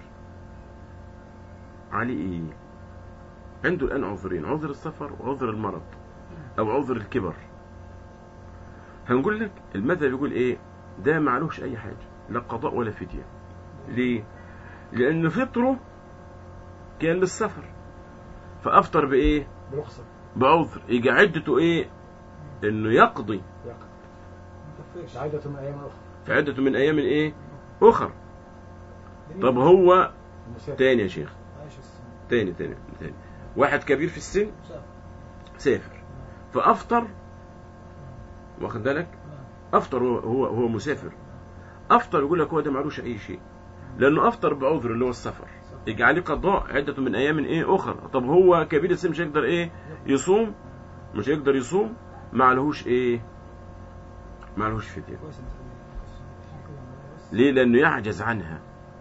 Speaker 1: عليه ايه عنده الان عذرين عذر السفر وعذر المرض او عذر الكبر هنقول لك المذهب يقول ايه ده معلوش اي حاجه لا قضاء ولا فديه ليه لان فطره كان للسفر فافطر بايه
Speaker 5: برخصة
Speaker 1: بعذر يجي عدته ايه انه يقضي
Speaker 5: يقضي
Speaker 2: مكفيش
Speaker 5: عدة من ايام اخرى
Speaker 1: في عدته من ايام ايه اخر طب هو
Speaker 5: المسافر
Speaker 1: تاني يا شيخ
Speaker 2: عايش السنة
Speaker 1: تاني تاني تاني واحد كبير في السن
Speaker 2: مسافر
Speaker 1: سافر فافطر واخد بالك افطر هو هو, هو مسافر افطر يقول لك هو ده معلوش اي شيء لانه افطر بعذر اللي هو السفر يجي عليه قضاء عدة من ايام ايه اخر طب هو كبير السن مش هيقدر ايه يصوم مش هيقدر يصوم معلهوش ايه معلهوش فدية
Speaker 2: كويس إن بس
Speaker 1: ليه لانه يعجز عنها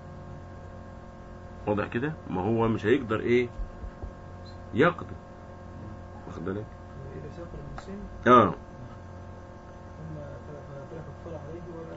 Speaker 1: واضح كده ما هو مش هيقدر ايه يقضي واخد بالك
Speaker 2: إذا سافر المسلم
Speaker 1: اه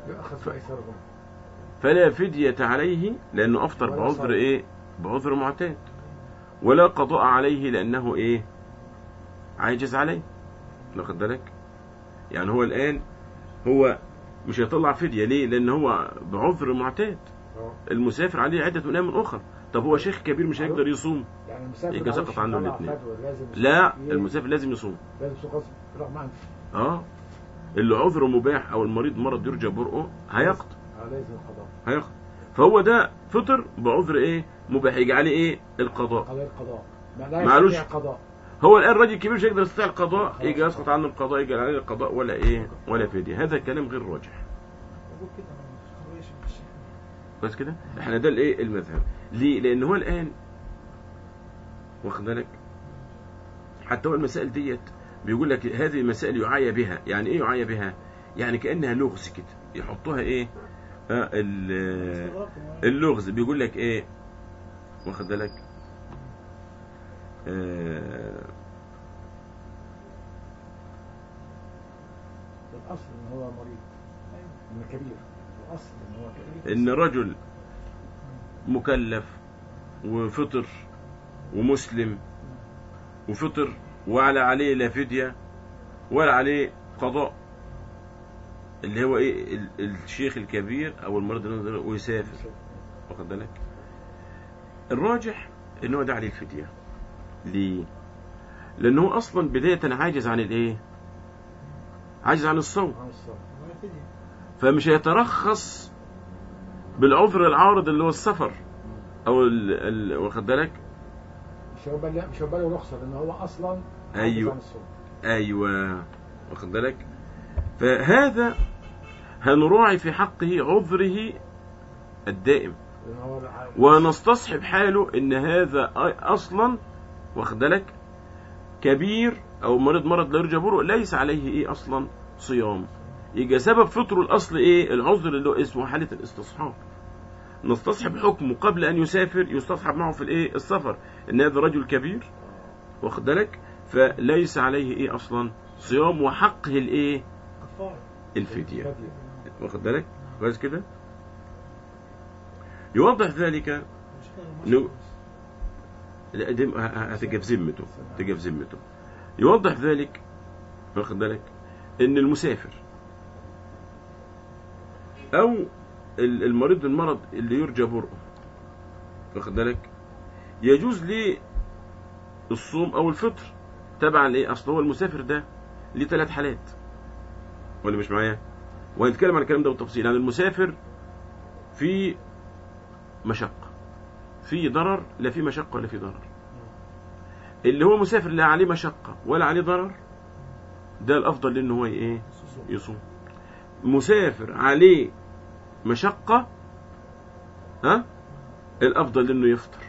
Speaker 5: يؤخذ في أيسرهم
Speaker 1: فلا فدية عليه لأنه أفطر
Speaker 5: ولا
Speaker 1: بعذر
Speaker 5: صوم.
Speaker 1: إيه بعذر معتاد ولا قضاء عليه لأنه إيه عاجز عليه واخد بالك يعني هو الآن هو مش هيطلع فدية ليه لأن هو بعذر معتاد
Speaker 5: اه.
Speaker 1: المسافر عليه عدة أيام أخرى طب هو شيخ كبير مش هيقدر يصوم
Speaker 5: يعني المسافر
Speaker 1: يبقى
Speaker 5: معلش
Speaker 1: سقط عنه
Speaker 5: يطلع
Speaker 1: الاثنين.
Speaker 5: فدوى، لازم
Speaker 1: لا
Speaker 5: يصوم.
Speaker 1: المسافر لازم يصوم
Speaker 5: لازم يصوم غصب رغم عنه
Speaker 1: اه اللي عذره مباح او المريض مرض يرجى برؤه هيقضي
Speaker 5: اه لازم القضاء
Speaker 1: هيقضي فهو ده فطر بعذر ايه مباح يجي عليه ايه القضاء
Speaker 5: قضاء القضاء ما لا
Speaker 1: معلوش.
Speaker 5: يستطيع قضاء
Speaker 1: هو الان راجل كبير مش هيقدر يستطيع القضاء يجي يسقط عنه القضاء يجي عليه القضاء ولا ايه ولا فدية هذا كلام غير راجح
Speaker 3: أقول كده ما خويش من الشيخ
Speaker 1: بس كده احنا ده الايه المذهب ليه لان هو الان واخد بالك حتى هو المسائل ديت بيقول لك هذه المسائل يعايى بها يعني ايه يعايى بها يعني كانها لغز كده يحطوها ايه آه ال-
Speaker 3: استغربت ما-
Speaker 1: اللغز بيقول لك ايه واخد بالك آه
Speaker 5: الأصل إن هو مريض إنه كبير الأصل إن هو كبير
Speaker 1: ان رجل مكلف وفطر ومسلم وفطر ولا عليه لا فدية ولا عليه قضاء اللي هو ايه ال- الشيخ الكبير او المريض النظر ويسافر واخد بالك الراجح ان هو ده عليه الفدية ليه لان هو اصلا بداية عاجز عن الايه عاجز عن الصوم
Speaker 5: عن الصوم
Speaker 3: ولا فدية
Speaker 1: فمش هيترخص بالعذر العارض اللي هو السفر او ال... ال... واخد بالك
Speaker 5: مش هيبقى لا مش هيبقى له رخصة لأن هو أصلا عاجز
Speaker 1: أيوه.
Speaker 5: عن الصوم
Speaker 1: ايوه واخد بالك فهذا هنراعي في حقه عذره الدائم
Speaker 5: لأن هو عاجز.
Speaker 1: ونستصحب حاله ان هذا أ- اصلا واخد بالك كبير او مريض مرض لا يرجى بره ليس عليه ايه اصلا صيام يبقى سبب فطره الاصل ايه العذر اللي هو اسمه حاله الاستصحاب نستصحب حكمه قبل ان يسافر يستصحب معه في الايه السفر ان هذا رجل كبير واخد بالك فليس عليه ايه اصلا صيام وحقه الايه
Speaker 3: كفارة
Speaker 1: الفديه
Speaker 5: فدية.
Speaker 1: واخد بالك كويس كده يوضح ذلك
Speaker 3: مش كده
Speaker 1: نو. لا دي ه- ه- هتبقى في ذمته تبقى في ذمته يوضح ذلك واخد بالك ان المسافر او ال- المريض المرض اللي يرجى برؤه واخد بالك يجوز ليه الصوم او الفطر تبعا لايه اصل هو المسافر ده ليه ثلاث حالات ولا مش معايا وهنتكلم عن الكلام ده بالتفصيل يعني المسافر في مشقه في ضرر لا في مشقة ولا في ضرر اللي هو مسافر لا عليه مشقة ولا عليه ضرر ده الأفضل لأنه هو إيه يصوم مسافر عليه مشقة ها الأفضل لأنه يفطر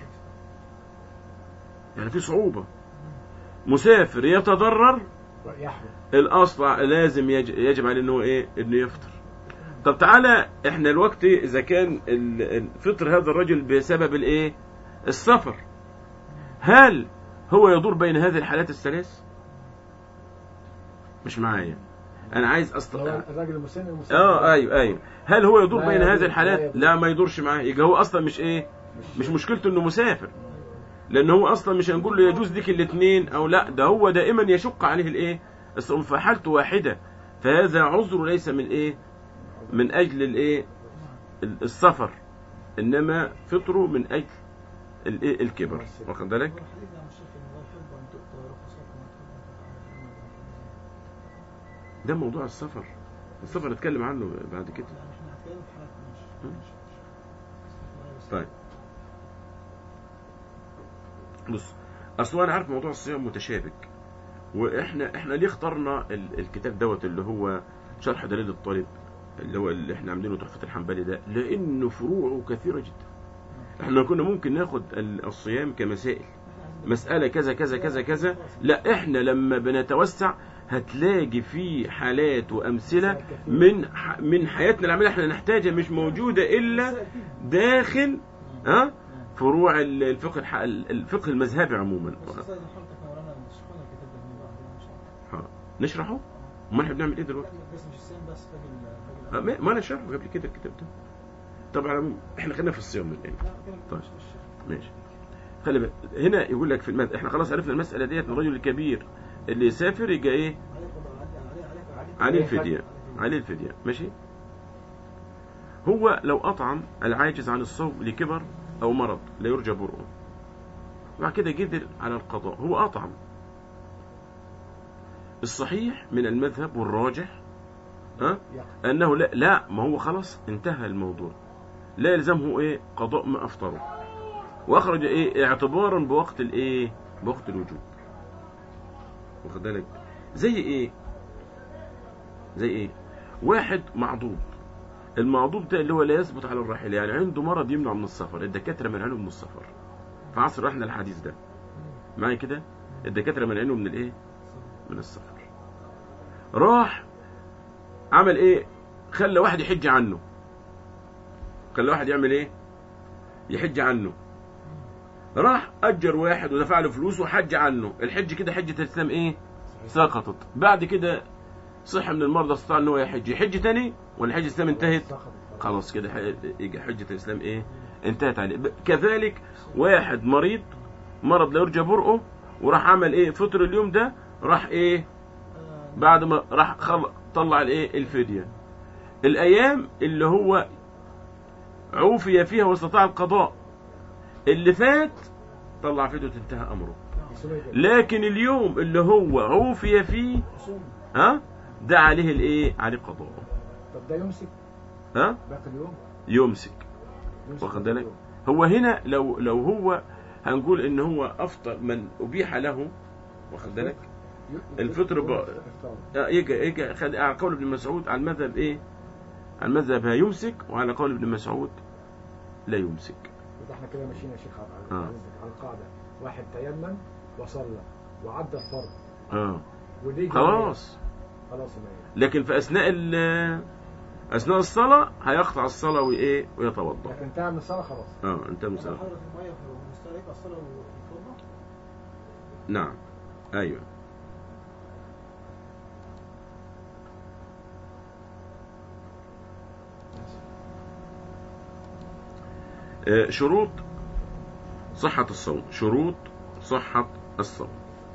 Speaker 1: يعني في صعوبة مسافر يتضرر
Speaker 5: يحرم
Speaker 1: الاصل لازم يج- يجب عليه انه ايه انه يفطر طب تعالى احنا الوقت اذا كان ال- ال- فطر هذا الرجل بسبب الايه السفر هل هو يدور بين هذه الحالات الثلاث مش معايا انا عايز
Speaker 5: لو
Speaker 1: أست...
Speaker 5: الراجل المسن المسن
Speaker 1: اه ايوه ايوه هل هو يدور
Speaker 5: لا
Speaker 1: بين
Speaker 5: يدور،
Speaker 1: هذه الحالات
Speaker 5: لا يدور.
Speaker 1: لا ما يدورش معاه يبقى هو اصلا مش ايه مش مشكلته انه مسافر لان هو اصلا مش هنقول له يجوز لك الاثنين او لا ده هو دائما يشق عليه الايه الصوم فحالته واحده فهذا عذر ليس من ايه من اجل الايه ال- السفر انما فطره من اجل الايه الكبر واخد بالك
Speaker 3: الحديث عن الشيخ إن لا يحب أن تؤتى رخصات ما تحب
Speaker 1: ده موضوع السفر السفر نتكلم عنه بعد كده
Speaker 3: لا احنا هنتكلم في حالات مش
Speaker 1: مم.
Speaker 3: مش- مش-
Speaker 1: طيب بص اصل انا عارف موضوع الصيام متشابك واحنا احنا ليه اخترنا ال- الكتاب دوت اللي هو شرح دليل الطالب اللي هو اللي احنا عاملينه تحفة الحنبلي ده لانه فروعه كثيرة جدا احنا كنا ممكن ناخد ال- الصيام كمسائل مسألة كذا كذا كذا كذا لا احنا لما بنتوسع هتلاقي في حالات وامثلة من ح- من حياتنا العملية احنا نحتاجها مش موجودة الا داخل ها فروع ال- الفقه الح- الفقه المذهبي عموما
Speaker 3: بس استاذن حضرتك مولانا نشرحنا الكتاب ده من بعد ان شاء الله
Speaker 1: ها. نشرحه امال احنا بنعمل ايه دلوقتي
Speaker 3: بس مش الصيام بس باقي ال-
Speaker 1: آه،
Speaker 3: باقي
Speaker 1: ما ما انا شرحه قبل كده الكتاب ده طبعا على العموم، احنا خلينا في الصيام من الان
Speaker 3: لا كده
Speaker 1: طيب.
Speaker 3: مش مش
Speaker 1: ماشي خلي بالك هنا يقول لك في المد... احنا خلاص عرفنا المساله ديت من الرجل الكبير اللي يسافر يجي ايه
Speaker 3: عليه قضاء عليه عليه عليه
Speaker 1: عليه الفديه عليه الفديه ماشي هو لو اطعم العاجز عن الصوم لكبر او مرض لا يرجى برؤه وبعد كده قدر على القضاء هو اطعم الصحيح من المذهب والراجح ها
Speaker 5: يقضي.
Speaker 1: انه لا لا ما هو خلاص انتهى الموضوع لا يلزمه ايه قضاء ما افطره واخرج ايه اعتبارا بوقت الايه بوقت الوجوب واخد بالك زي ايه زي ايه واحد معضوب المعضوب ده اللي هو لا يثبت على الراحله يعني عنده مرض يمنع من السفر الدكاتره منعينه من السفر في عصر احنا الحديث ده معايا كده الدكاتره منعينه من الايه من السفر راح عمل ايه خلى واحد يحج عنه خلى واحد يعمل ايه يحج عنه راح اجر واحد ودفع له فلوس وحج عنه الحج كده حجه الاسلام ايه سقطت بعد كده صح من المرضى استطاع ان هو يحج يحج تاني ولا حج الاسلام انتهت
Speaker 5: سقطت.
Speaker 1: خلاص كده ح- يجي حجه الاسلام ايه انتهت عليه ب- كذلك واحد مريض مرض لا يرجى برؤه وراح عمل ايه فطر اليوم ده راح ايه
Speaker 3: آه،
Speaker 1: بعد ما راح خل... طلع الايه الفديه الايام اللي هو عوفي فيها واستطاع القضاء اللي فات طلع فديه انتهى امره
Speaker 5: يسوي ده.
Speaker 1: لكن اليوم اللي هو عوفي فيه
Speaker 3: صوم
Speaker 1: ها ده عليه الايه عليه قضاء
Speaker 5: طب ده يمسك
Speaker 1: ها
Speaker 5: باقي اليوم
Speaker 1: يمسك
Speaker 5: يمسك
Speaker 1: واخد
Speaker 5: باقي
Speaker 1: بالك؟
Speaker 5: اليوم.
Speaker 1: هو هنا لو لو هو هنقول ان هو افطر من ابيح له واخد بالك
Speaker 5: ي-
Speaker 1: الفطر بقى-
Speaker 5: إفطار.
Speaker 1: آه، يجي يجي خد على قول ابن مسعود على المذهب ايه على المذهب يمسك وعلى قول ابن مسعود لا يمسك
Speaker 5: يبقى احنا كده ماشيين يا شيخ على
Speaker 1: آه.
Speaker 5: على على القاعده واحد تيمم وصلى وعدى الفرض
Speaker 1: اه
Speaker 5: ودي
Speaker 1: خلاص
Speaker 5: خلاص يبقى
Speaker 1: لكن في اثناء ال- اثناء الصلاه هيقطع الصلاه وايه ويتوضا
Speaker 5: لكن انتهى من الصلاه خلاص
Speaker 1: اه انت
Speaker 3: مثلا
Speaker 1: مثلا
Speaker 3: حضرة المية في مستهلك الصلاة والفضة
Speaker 1: نعم ايوه آه، شروط صحة الصوم شروط صحة الصوم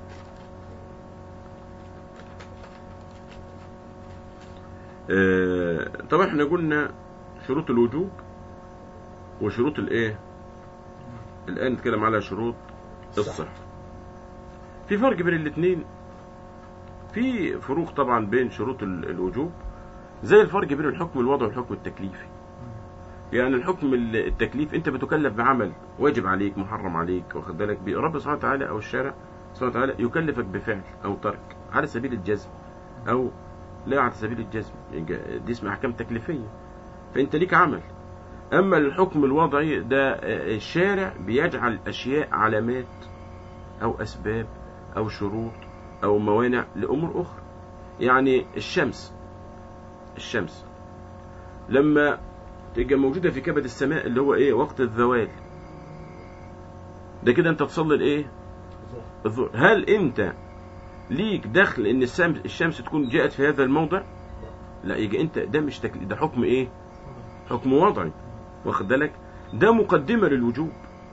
Speaker 1: آه، طبعا احنا قلنا شروط الوجوب وشروط الايه الان نتكلم على شروط الصحة في فرق بين الاثنين في فروق طبعا بين شروط ال- الوجوب زي الفرق بين الحكم الوضعي والحكم التكليفي يعني الحكم ال- التكليف انت بتكلف بعمل واجب عليك محرم عليك واخد بالك بي- رب سبحانه وتعالى او الشارع سبحانه وتعالى يكلفك بفعل او ترك على سبيل الجزم او لا على سبيل الجزم يعني دي اسمها احكام تكليفيه فانت ليك عمل اما الحكم الوضعي ده آه، الشارع بيجعل اشياء علامات او اسباب او شروط او موانع لامور اخرى يعني الشمس الشمس لما تبقى موجوده في كبد السماء اللي هو ايه وقت الزوال ده كده انت تصلي الايه الظهر هل انت ليك دخل ان الشمس الشمس تكون جاءت في هذا الموضع لا يجي انت ده مش تكليف ده حكم ايه حكم وضعي واخد بالك ده مقدمه للوجوب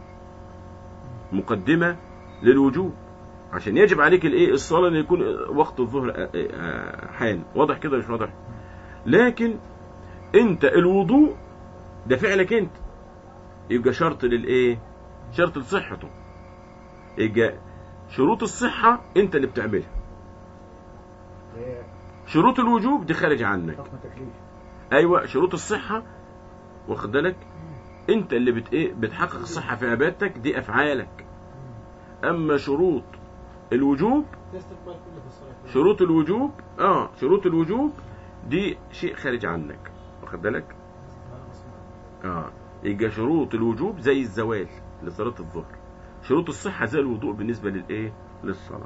Speaker 1: مقدمه للوجوب عشان يجب عليك الايه الصلاه ان يكون وقت الظهر آه، آه، حان واضح كده مش واضح لكن انت الوضوء ده فعلك انت يبقى شرط للايه شرط لصحته يبقى شروط الصحه انت اللي بتعملها
Speaker 5: هي
Speaker 1: شروط الوجوب دي خارج عنك
Speaker 5: حكم تكليف
Speaker 1: ايوه شروط الصحه واخد بالك انت اللي بت ايه بتحقق الصحه في عبادتك دي افعالك اما شروط الوجوب
Speaker 3: ده استقبال كله في الصلاة
Speaker 1: شروط الوجوب اه شروط الوجوب دي شيء خارج عنك واخد بالك اه يبقى شروط الوجوب زي الزوال لصلاه الظهر شروط الصحه زي الوضوء بالنسبه للايه للصلاه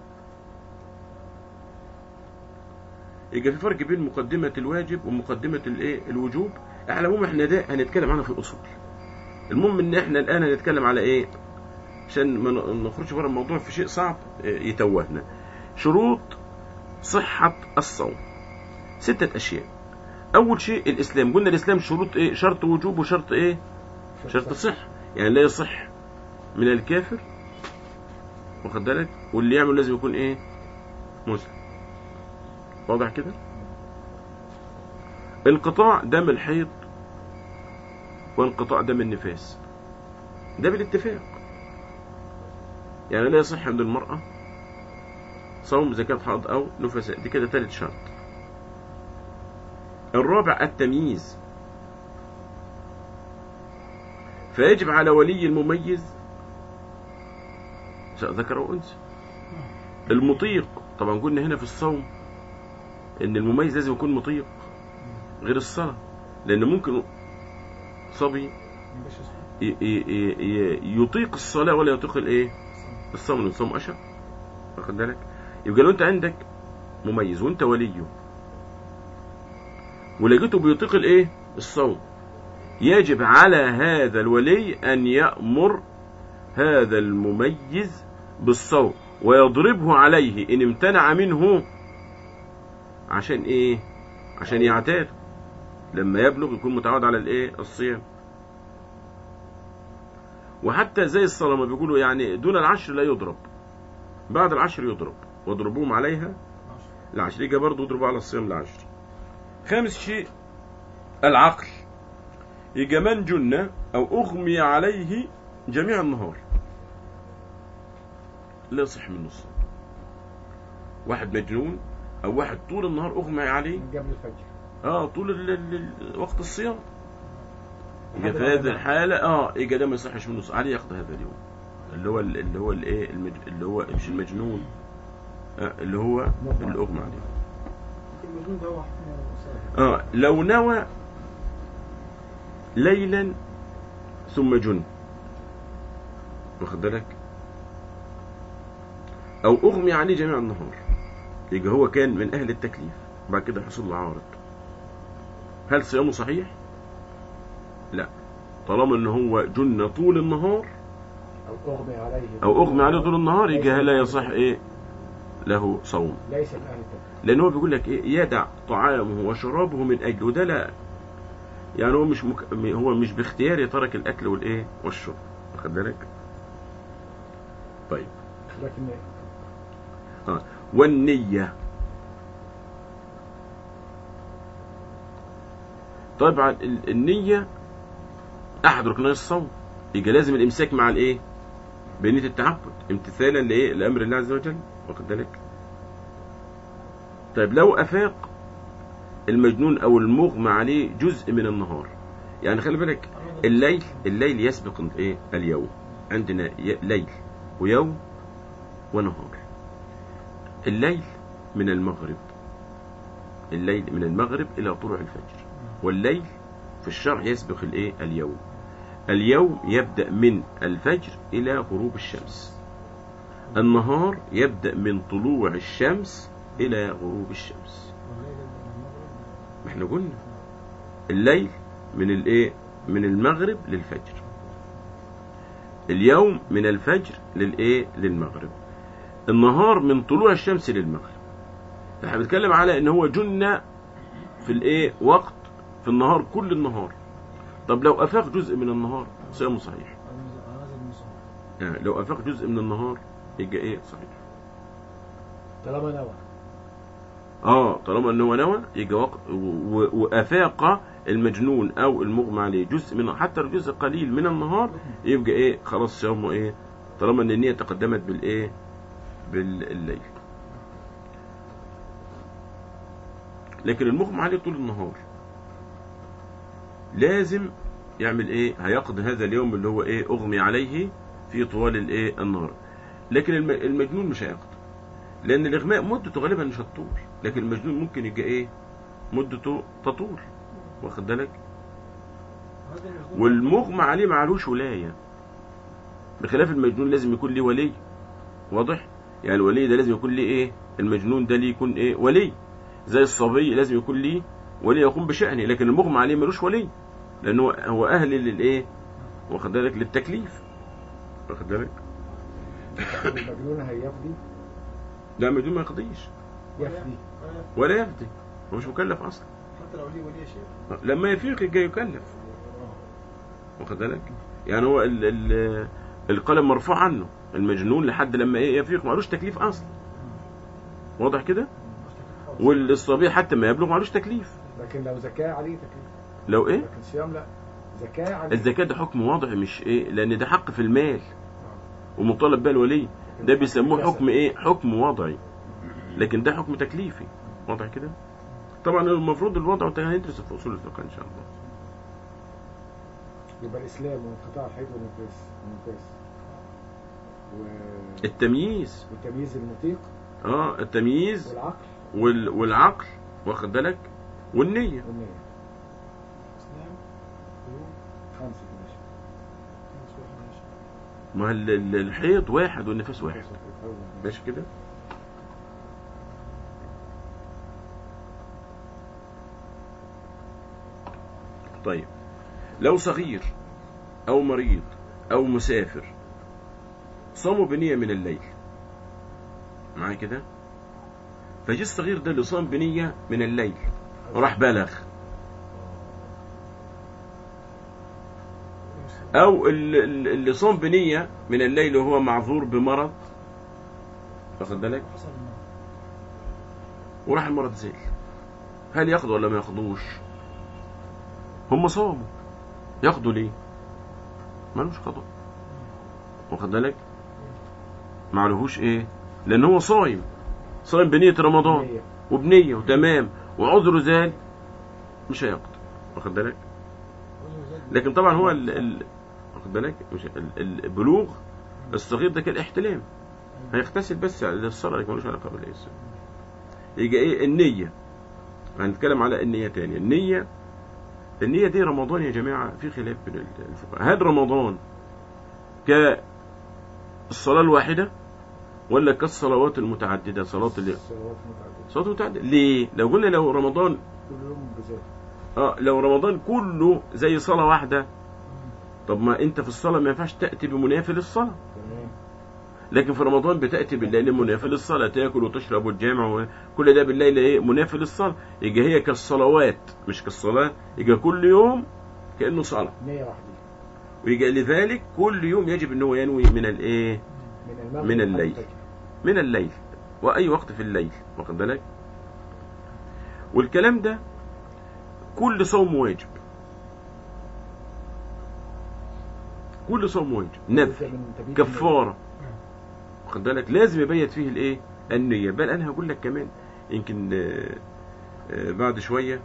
Speaker 1: يبقى في فرق بين مقدمه الواجب ومقدمه الايه الوجوب على العموم احنا ده هنتكلم عنه في الاصول المهم ان احنا الان هنتكلم على ايه عشان ما ن- نخرجش بره الموضوع في شيء صعب آه، يتوهنا شروط صحة الصوم ستة أشياء أول شيء الإسلام قلنا الإسلام شروط إيه شرط وجوب وشرط إيه شرط صح يعني لا يصح من الكافر واخد بالك واللي يعمل لازم يكون إيه مسلم واضح كده انقطاع دم الحيض وانقطاع دم النفاس ده بالاتفاق يعني لا يصح من المرأة صوم إذا كانت حائض أو نفساء دي كده ثالث شرط الرابع التمييز فيجب على ولي المميز سواء ذكر أو أنثى المطيق طبعا قلنا هنا في الصوم إن المميز لازم يكون مطيق غير الصلاة لأن ممكن صبي
Speaker 5: مش اسمه
Speaker 1: ي- ي- ي- يطيق الصلاة ولا يطيق الايه الصوم لأن الصوم أشق واخد بالك يبقى لو أنت عندك مميز وأنت وليه ولقيته بيطيق الايه الصوم يجب على هذا الولي أن يأمر هذا المميز بالصوم ويضربه عليه إن امتنع منه عشان إيه عشان يعتاد لما يبلغ يكون متعود على الايه الصيام وحتى زي الصلاة ما بيقولوا يعني دون العشر لا يضرب بعد العشر يضرب واضربوهم عليها العشر يجي برضه يضربوا على الصيام العشر خامس شيء العقل يجي من جن أو أغمي عليه جميع النهار لا يصح منه الصوم واحد مجنون أو واحد طول النهار أغمي عليه
Speaker 5: من قبل الفجر
Speaker 1: اه طول ال- ال- ال- وقت الصيام يبقى
Speaker 5: لحد
Speaker 1: في
Speaker 5: ما
Speaker 1: هذه
Speaker 5: ينام.
Speaker 1: الحالة اه يبقى ده ما يصحش منه عليه يقضي هذا اليوم اللي هو ال- اللي هو الايه المج... اللي هو مش المجنون آه اللي هو
Speaker 5: مغمى.
Speaker 1: اللي اغمى عليه
Speaker 2: المجنون ده هو حكمه صحيح
Speaker 1: اه لو نوى ليلا ثم جن واخد بالك او اغمي عليه جميع النهار يبقى هو كان من اهل التكليف بعد كده حصل له عارض هل صيامه صحيح لا طالما ان هو جن طول النهار
Speaker 5: او اغمي عليه
Speaker 1: او اغمي عليه طول النهار يبقى لا يصح ايه له صوم
Speaker 5: ليس من اهل التكليف
Speaker 1: لان هو بيقول لك ايه يدع طعامه وشرابه من اجله وده لا يعني هو مش مك... هو مش باختياره ترك الاكل والايه والشرب واخد بالك طيب
Speaker 5: لكن
Speaker 1: والنية طبعا ال- النية أحد ركني الصوم يبقى لازم الإمساك مع الإيه؟ بنية التعبد امتثالا لإيه؟ لأمر الله عز وجل واخد بالك؟ طيب لو أفاق المجنون أو المغمى عليه جزء من النهار يعني خلي بالك الليل الليل يسبق الإيه؟ اليوم عندنا ي- ليل ويوم ونهار الليل من المغرب الليل من المغرب إلى طلوع الفجر والليل في الشرع يسبق الايه اليوم اليوم يبدأ من الفجر إلى غروب الشمس النهار يبدأ من طلوع الشمس إلى غروب الشمس ما احنا قلنا الليل من الايه من المغرب للفجر اليوم من الفجر للايه للمغرب النهار من طلوع الشمس للمغرب احنا بنتكلم على ان هو جنة في الايه وقت في النهار كل النهار طب لو افاق جزء من النهار صيامه صحيح
Speaker 3: على هذا المصاب
Speaker 1: يعني لو افاق جزء من النهار يبقى ايه صحيح
Speaker 5: طالما نوى
Speaker 1: اه طالما ان هو نوى يبقى وقت و- و- وافاق المجنون او المغمى عليه جزء من حتى لو جزء قليل من النهار يبقى ايه خلاص صيامه ايه طالما ان النية تقدمت بالايه بالليل لكن المغمى عليه طول النهار لازم يعمل ايه هيقضي هذا اليوم اللي هو ايه اغمي عليه في طوال الايه النهار لكن الم- المجنون مش هيقضي لان الاغماء مدته غالبا مش هتطول لكن المجنون ممكن يبقى ايه مدته تطول واخد بالك
Speaker 2: هذا المجنون
Speaker 1: والمغمى عليه معلوش ولاية بخلاف المجنون لازم يكون ليه ولي واضح يعني الولي ده لازم يكون ليه ايه المجنون ده ليه يكون ايه ولي زي الصبي لازم يكون ليه ولي يقوم بشأنه لكن المغمى عليه ملوش ولي لانه هو اهل للايه واخد بالك للتكليف واخد بالك
Speaker 5: المجنون هيفدي
Speaker 1: لا المجنون ما يقضيش
Speaker 5: يفدي
Speaker 1: ولا يفدي هو مش مكلف اصلا
Speaker 2: حتى لو ليه ولي شيخ
Speaker 1: لما يفيق يبقى يكلف واخد بالك يعني هو ال ال القلم مرفوع عنه المجنون لحد لما ايه يفيق معلوش تكليف اصلا واضح كده والصبي حتى ما يبلغ معلوش تكليف
Speaker 5: لكن لو زكاة عليه تكليف
Speaker 1: لو ايه
Speaker 5: لكن صيام لا زكاة عليه
Speaker 1: الزكاة ده حكم واضح مش ايه لان ده حق في المال ومطالب بها الولي ده بيسموه حكم ايه حكم وضعي لكن ده حكم تكليفي واضح كده طبعا المفروض الوضع وانت هندرس في اصول الفقه ان شاء الله
Speaker 5: يبقى الإسلام وانقطاع الحيض والنفاس والنفاس و-
Speaker 1: التمييز
Speaker 5: والتمييز المطيق
Speaker 1: اه التمييز
Speaker 5: والعقل
Speaker 1: وال والعقل واخد بالك والنية
Speaker 5: والنية
Speaker 2: اسلام قيوم
Speaker 5: خمسة ماشي
Speaker 2: خمس واحد ماشي
Speaker 1: ما ال- ال- الحيض واحد والنفاس واحد ماشي كده طيب لو صغير او مريض او مسافر صاموا بنية من الليل معايا كده فجي الصغير ده اللي صام بنية من الليل وراح بلغ او ال- ال- اللي صام بنية من الليل وهو معذور بمرض واخد بالك
Speaker 2: حصل المرض
Speaker 1: وراح المرض زال هل ياخدوا ولا ما ياخدوش هم صاموا ياخدوا ليه مالوش قضاء واخد بالك معلهوش ايه لان هو صايم صايم بنية رمضان
Speaker 5: نية.
Speaker 1: وبنية وتمام وعذره زال مش هيقضي واخد بالك
Speaker 2: عذر زاد
Speaker 1: لكن طبعا هو ال... ال... واخد بالك مش ال- البلوغ الصغير ده كالاحتلام هيغتسل بس على الصلاة لكن ملوش علاقة بالإسلام يجي ايه النية هنتكلم على النية تاني النية النية دي رمضان يا جماعة في خلاف بين الفقهاء هل رمضان كالصلاة الواحدة ولا كالصلوات المتعددة صلاة اللي
Speaker 5: صلوات متعددة
Speaker 1: صلاة متعددة ليه لو قلنا لو رمضان
Speaker 5: كل يوم بذاته
Speaker 1: اه لو رمضان كله زي صلاة واحدة طب ما انت في الصلاة ما ينفعش تأتي بمنافي للصلاة
Speaker 5: تمام
Speaker 1: لكن في رمضان بتأتي بالليل منافي للصلاة تاكل وتشرب وتجامع وكل ده بالليل ايه منافي للصلاة يجي هي كالصلوات مش كالصلاة يجي كل يوم كأنه صلاة
Speaker 5: نية واحدة
Speaker 1: ويجي لذلك كل يوم يجب ان هو ينوي من الايه
Speaker 5: من المغرب
Speaker 1: من الليل.
Speaker 5: حتى الفجر.
Speaker 1: من الليل واي وقت في الليل واخد بالك والكلام ده كل صوم واجب كل صوم واجب نذر
Speaker 5: يبدأ من تبييت
Speaker 1: كفارة واخد بالك لازم يبيت فيه الايه النية بل انا هقول لك كمان يمكن آه، آه، بعد شوية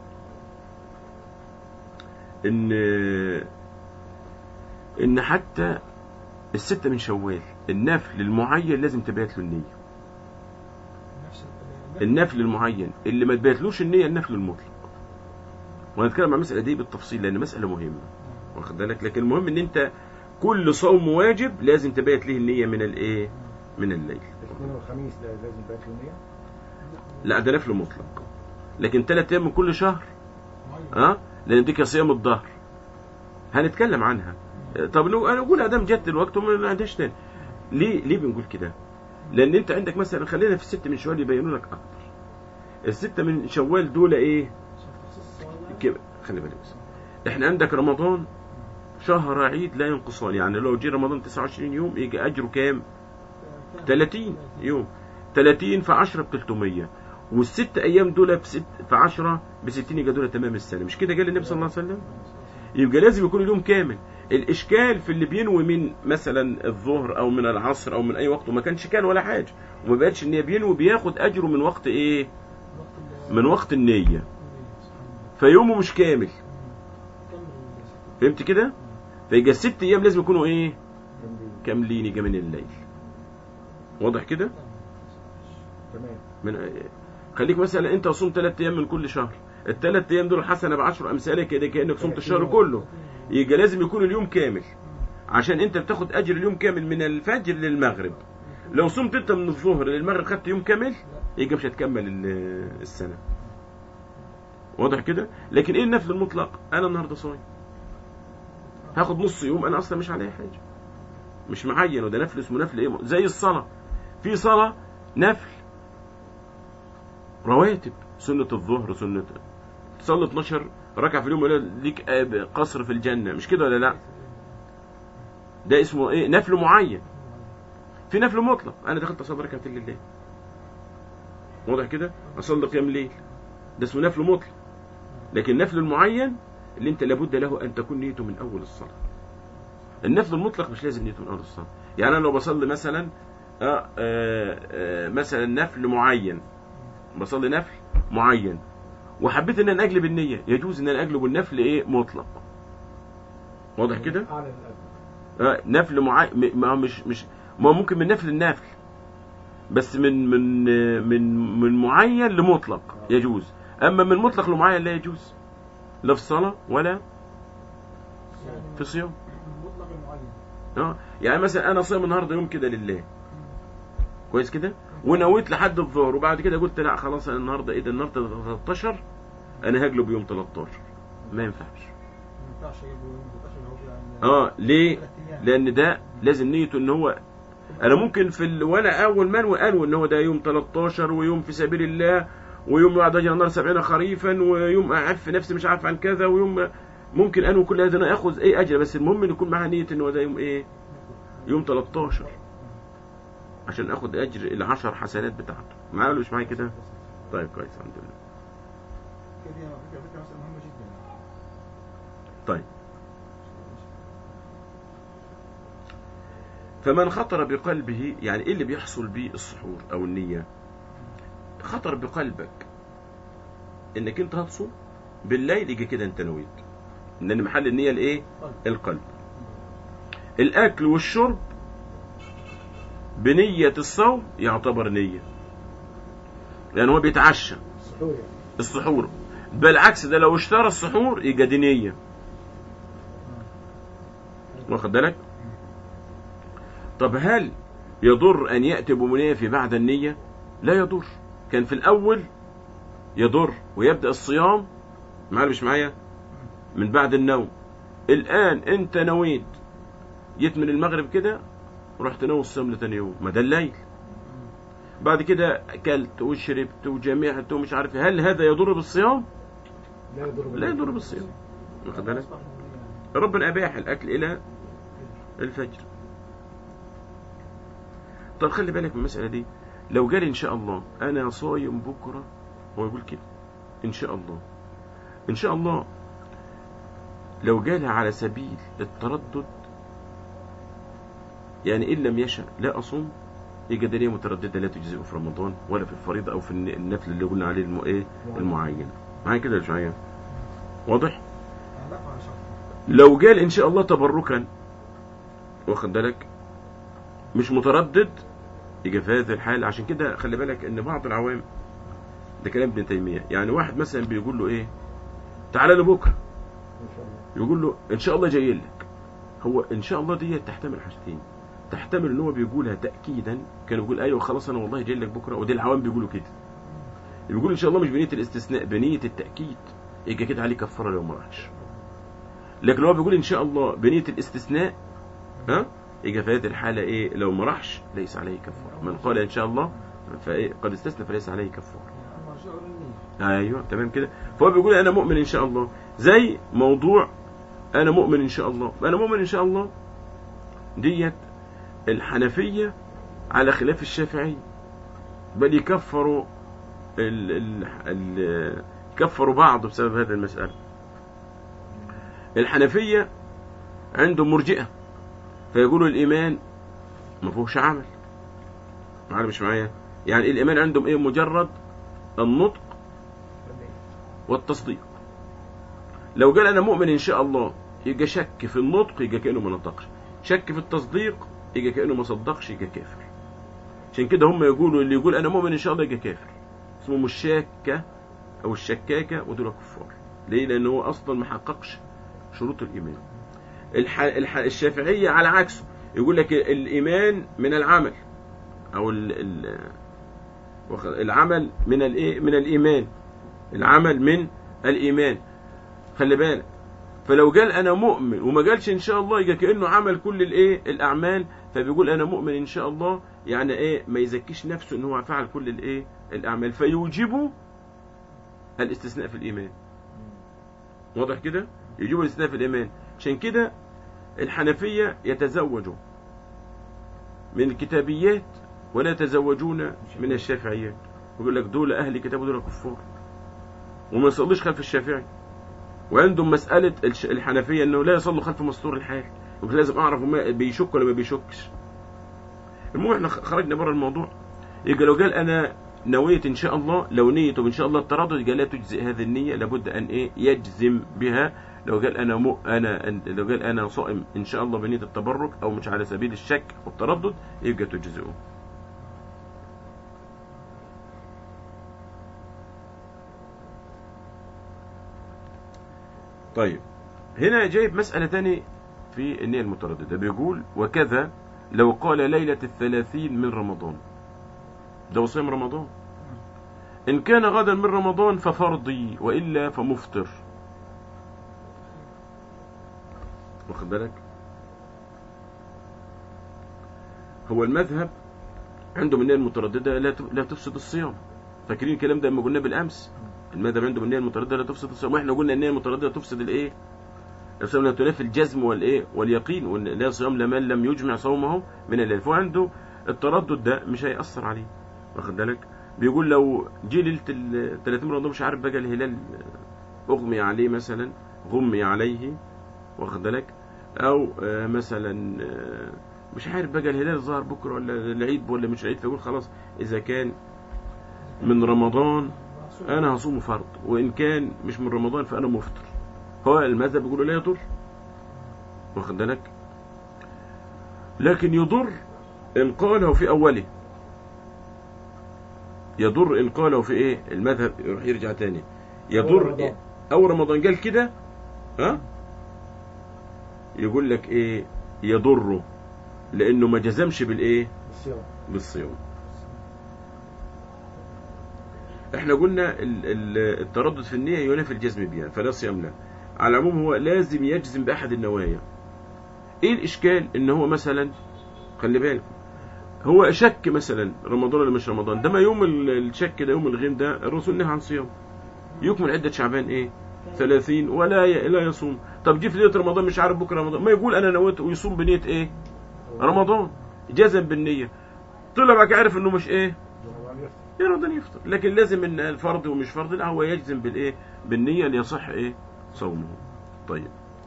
Speaker 1: ان آه، ان حتى الستة من شوال النفل المعين لازم تبيت له النية
Speaker 2: نفس
Speaker 1: النفل المعين اللي ما تبيتلوش النية النفل المطلق وهنتكلم عن المسألة دي بالتفصيل لأن مسألة مهمة واخد بالك لكن المهم ان انت كل صوم واجب لازم تبيت ليه النية من الايه من الليل
Speaker 5: الاثنين والخميس ده لازم يبقى له نية
Speaker 1: لا ده نفل مطلق لكن ثلاث ايام من كل شهر
Speaker 2: معين
Speaker 1: ها لان دي كصيام الظهر هنتكلم عنها طب لو انا اقول ادام جت الوقت وما عندهاش تاني ليه ليه بنقول كده لان انت عندك مثلا خلينا في الست من شوال يبينوا لك اكتر الستة من شوال دول ايه كده خلي بالك بس. احنا عندك رمضان شهر عيد لا ينقصان يعني لو جه رمضان 29 يوم يجي اجره كام 30 يوم 30 في 10 ب 300 والست ايام دول في ست في 10 ب 60 يبقى دول تمام السنه مش كده قال النبي صلى الله عليه وسلم يبقى لازم يكون اليوم كامل الاشكال في اللي بينوي من مثلا الظهر او من العصر او من اي وقت وما كانش كان ولا حاجه وما بقتش ان بينوي بياخد اجره من وقت ايه من وقت النيه فيومه مش كامل فهمت كده فيبقى الست ايام لازم يكونوا ايه
Speaker 5: جنبي
Speaker 1: كاملين يجي من الليل واضح كده
Speaker 5: تمام
Speaker 1: من خليك مثلا انت صوم ثلاث ايام من كل شهر الثلاث ايام دول حسنه بعشر امثالك كده كانك صمت الشهر كله يبقى لازم يكون اليوم كامل عشان انت بتاخد اجر اليوم كامل من الفجر للمغرب لو صمت انت من الظهر للمغرب خدت يوم كامل يبقى مش هتكمل ال- السنه واضح كده لكن ايه النفل المطلق انا النهارده صايم هاخد نص يوم انا اصلا مش عليا حاجه مش معين وده نفل اسمه نفل ايه زي الصلاه في صلاه نفل رواتب سنة الظهر سنة تصلي 12 ركعة في اليوم ولا ليك آه، قصر في الجنة مش كده ولا لا ده اسمه ايه نفل معين في نفل مطلق انا دخلت اصلي ركعتين لله واضح كده اصلي قيام الليل ده اسمه نفل مطلق لكن النفل المعين اللي انت لابد له ان تكون نيته من اول الصلاه النفل المطلق مش لازم نيته من اول الصلاه يعني انا لو بصلي مثلا آه آه آه مثلا نفل معين بصلي نفل معين وحبيت ان انا اجلب النيه يجوز ان انا اجلب النفل ايه مطلق واضح كده
Speaker 5: أعلى من الأدنى
Speaker 1: آه، نفل معين ما هو مش مش ما هو ممكن من نفل النفل بس من من آه، من من معين لمطلق يجوز اما من مطلق لمعين لا يجوز لا في الصلاه ولا
Speaker 2: يعني
Speaker 1: في الصيام
Speaker 2: المطلق المعين
Speaker 1: اه يعني مثلا انا صايم النهارده يوم كده لله كويس كده ونويت لحد الظهر وبعد كده قلت لا خلاص انا النهارده ايه ده النهارده 13 انا هجلب يوم 13 ما ينفعش
Speaker 2: ما ينفعش اجيبه يوم 13 اللي هو يعني
Speaker 1: اه ليه
Speaker 2: ثلاث أيام.
Speaker 1: لان ده لازم نيته ان هو انا ممكن في ال... وانا اول ما انوي انوي ان هو ده يوم 13 ويوم في سبيل الله ويوم بعد اجل النار 70 خريفا ويوم اعف نفسي مش عارف عن كذا ويوم ممكن انوي كل هذا انا اخذ ايه اجر بس المهم ان يكون معاها نيه ان هو ده يوم ايه يوم 13 عشان اخد اجر العشر حسنات بتاعته معايا ولا مش معايا كده طيب كويس الحمد لله
Speaker 2: كده دي فكره فكره مثلا مهمه جدا
Speaker 1: طيب فمن خطر بقلبه يعني ايه اللي بيحصل بيه السحور او النية خطر بقلبك انك انت هتصوم بالليل يجي كده انت نويت لان محل النية الايه القلب الاكل والشرب بنية الصوم يعتبر نية لان هو بيتعشى
Speaker 5: السحور يعني
Speaker 1: السحور بالعكس ده لو اشترى السحور يبقى دي نية واخد بالك طب هل يضر ان ياتي بمنيه في بعد النيه لا يضر كان في الاول يضر ويبدا الصيام معايا مش معايا من بعد النوم الان انت نويت جيت من المغرب كده رحت ناوي الصيام لتاني يوم ما ده الليل بعد كده اكلت وشربت وجمعت ومش عارف إيه. هل هذا يضر بالصيام
Speaker 5: لا يضر
Speaker 1: لا يضر بالصيام واخد بالك ربنا اباح الاكل الى الفجر طب خلي بالك من المساله دي لو جالي ان شاء الله انا صايم بكره هو يقول كده ان شاء الله ان شاء الله لو جالي على سبيل التردد يعني ان لم يشأ لا اصوم يبقى ده ليه متردده لا تجزئه في رمضان ولا في الفريضه او في الن- النفل اللي قلنا عليه الم... ايه المعين معايا كده يا شويه واضح
Speaker 2: لا ما شاء
Speaker 1: لو جال ان شاء الله تبركا واخد بالك مش متردد يجي في هذه الحال عشان كده خلي بالك ان بعض العوام ده كلام ابن تيميه يعني واحد مثلا بيقول له ايه تعالى لي بكره
Speaker 5: ان شاء الله
Speaker 1: يقول له ان شاء الله جاي لك هو ان شاء الله دي تحتمل حاجتين تحتمل ان هو بيقولها تاكيدا كان يقول ايوه خلاص انا والله جاي لك بكره ودي العوام بيقولوا كده بيقول ان شاء الله مش بنيه الاستثناء بنيه التاكيد يبقى كده عليه كفاره لو ما راحش لكن هو بيقول ان شاء الله بنيه الاستثناء ها يبقى في هذه الحاله ايه لو ما راحش ليس عليه كفاره من قال ان شاء الله فإيه قد استثنى فليس عليه كفاره
Speaker 2: يعني الله شاء النية
Speaker 1: ايوه تمام كده فهو بيقول انا مؤمن ان شاء الله زي موضوع انا مؤمن ان شاء الله انا مؤمن ان شاء الله ديت الحنفيه على خلاف الشافعي بل يكفروا ال ال ال كفروا بعض بسبب هذه المساله الحنفيه عندهم مرجئه فيقولوا الايمان ما فيهوش عمل معايا مش معايا يعني الايمان عندهم ايه مجرد النطق والتصديق لو قال انا مؤمن ان شاء الله يبقى شك في النطق يبقى كانه ما نطقش شك في التصديق يبقى كانه ما صدقش يبقى كافر عشان كده هم يقولوا اللي يقول انا مؤمن ان شاء الله يبقى كافر اسمهم الشاكه او الشكاكه ودول كفار ليه لان هو اصلا ما حققش شروط الايمان الح... الح... الشافعيه على عكسه يقول لك الايمان من العمل او ال... ال... واخد- العمل من الايه من الايمان العمل من الايمان خلي بالك فلو قال انا مؤمن وما قالش ان شاء الله يبقى كانه عمل كل الايه الاعمال فبيقول انا مؤمن ان شاء الله يعني ايه ما يزكيش نفسه ان هو فعل كل الايه الاعمال فيوجب الاستثناء في الايمان واضح كده يجيب الاستثناء في الايمان عشان كده الحنفيه يتزوجوا من الكتابيات ولا يتزوجون من الشافعيات يقول لك دول اهل كتاب ودول كفار وما يصليش خلف الشافعي وعندهم مسألة الش- الحنفية انه لا يصلوا خلف مستور الحال يقول لازم اعرف ما بيشك ولا ما بيشكش المهم احنا خرجنا بره الموضوع يبقى لو قال انا نويت ان شاء الله لو نيته ان شاء الله التردد يبقى لا تجزئ هذه النية لابد ان ايه يجزم بها لو قال انا مو انا لو قال انا صائم ان شاء الله بنية التبرك او مش على سبيل الشك والتردد يبقى تجزئه طيب هنا جايب مسألة تاني في النية المترددة بيقول وكذا لو قال ليلة الثلاثين من رمضان ده وصيام رمضان إن كان غدا من رمضان ففرضي وإلا فمفطر واخد بالك هو المذهب عندهم النية المترددة لا ت- لا تفسد الصيام فاكرين الكلام ده لما قلنا بالأمس المذهب عندهم النية المترددة لا تفسد الصيام واحنا قلنا النية المترددة تفسد الايه الصيام لا تنافي الجزم والايه واليقين وان لا صيام لمن لم يجمع صومه من الليل فعنده التردد ده مش هيأثر عليه واخد بالك بيقول لو جه ليله ال 30 رمضان مش عارف بقى الهلال اغمي عليه مثلا غمي عليه واخد بالك او آه، مثلا آه، مش عارف بقى الهلال ظهر بكره ولا العيد ولا مش العيد فيقول خلاص اذا كان من رمضان انا هصوم فرض وان كان مش من رمضان فانا مفطر هو المذهب بيقولوا لا يضر واخد بالك لكن يضر ان قاله في اوله يضر ان قاله في ايه المذهب يروح يرجع تاني يضر
Speaker 5: أول رمضان.
Speaker 1: إيه؟ اول رمضان قال كده ها يقول لك ايه يضره لانه ما جزمش بالايه
Speaker 5: الصيام
Speaker 1: بالصيام احنا قلنا ال- ال- التردد في النية ينافي الجزم بها فلا صيام له على العموم هو لازم يجزم بأحد النوايا ايه الاشكال ان هو مثلا خلي بالك هو شك مثلا رمضان ولا مش رمضان ده ما يوم ال- الشك ده يوم الغيم ده الرسول نهى عن صيام يكمل عدة شعبان ايه 30 ولا ي... لا يصوم طب جه في ليله رمضان مش عارف بكره رمضان ما يقول انا نويت ويصوم بنيه ايه رمضان جزم بالنية طلع بقى عارف انه مش ايه
Speaker 5: رمضان يفطر
Speaker 1: يا رمضان يفطر لكن لازم ان الفرض ومش فرض لا هو يجزم بالايه بالنية ليصح ايه صومه طيب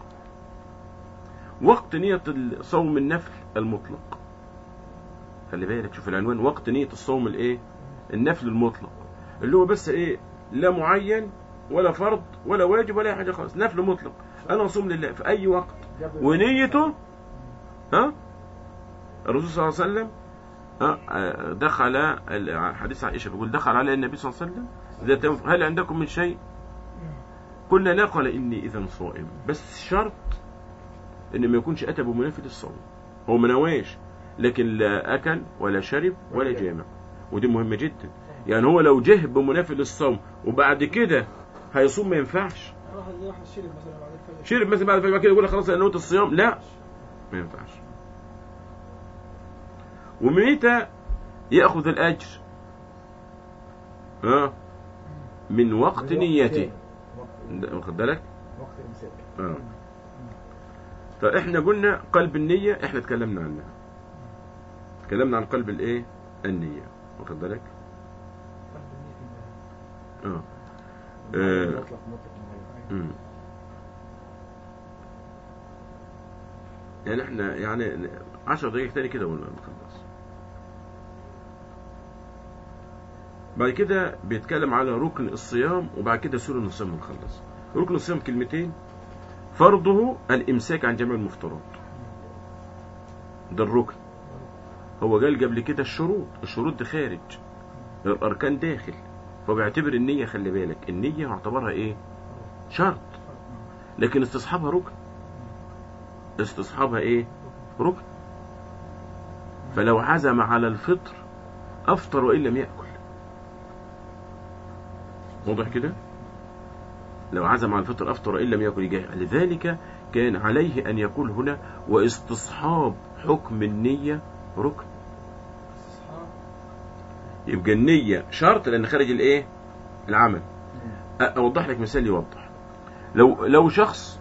Speaker 1: وقت نية الصوم النفل المطلق خلي بالك شوف العنوان وقت نية الصوم الايه النفل المطلق اللي هو بس ايه لا معين ولا فرض ولا واجب ولا أي حاجة خالص نفل مطلق انا اصوم لله في اي وقت
Speaker 5: قبل
Speaker 1: ونيته ها الرسول صلى الله عليه وسلم ها آه، دخل ال- حديث عائشة بيقول دخل على النبي صلى الله عليه وسلم ذات يوم هل عندكم من شيء قلنا لا قال إني إذا صائم بس شرط إن ما يكونش أتى بمنافي للصوم هو ما نواش لكن لا أكل ولا شرب ولا جامع ودي مهمة جدا يعني هو لو جه بمنافي للصوم وبعد كده هيصوم ما ينفعش
Speaker 2: راح راح الشرب مثلا بعد الفجر
Speaker 1: شرب مثلا بعد الفجر بعد كده يقول لك خلاص انا نويت الصيام لا ما ينفعش ومتى ياخذ الاجر ها من وقت
Speaker 5: من
Speaker 1: نيته
Speaker 5: وقت-
Speaker 1: واخد بالك
Speaker 5: وقت الامساك
Speaker 1: اه فاحنا قلنا قلب النيه احنا اتكلمنا عنها اتكلمنا عن قلب الايه النيه واخد بالك اه آه.
Speaker 5: مطلق مطلق معين.
Speaker 1: مم. يعني احنا يعني عشر دقايق تاني كده ولا نخلص بعد كده بيتكلم على ركن الصيام وبعد كده سورة الصيام ونخلص ركن الصيام كلمتين فرضه الامساك عن جميع المفطرات ده الركن هو قال قبل كده الشروط الشروط دي خارج الاركان داخل فبيعتبر النية خلي بالك النية يعتبرها ايه شرط لكن استصحابها ركن استصحابها ايه ركن فلو عزم على الفطر افطر وان لم ياكل واضح كده لو عزم على الفطر أفطر وإن لم يكن يجاه لذلك كان عليه أن يقول هنا واستصحاب حكم النية ركن
Speaker 2: استصحاب
Speaker 1: يبقى النية شرط لأن خارج الإيه العمل أ- أوضح لك مثال يوضح لو لو شخص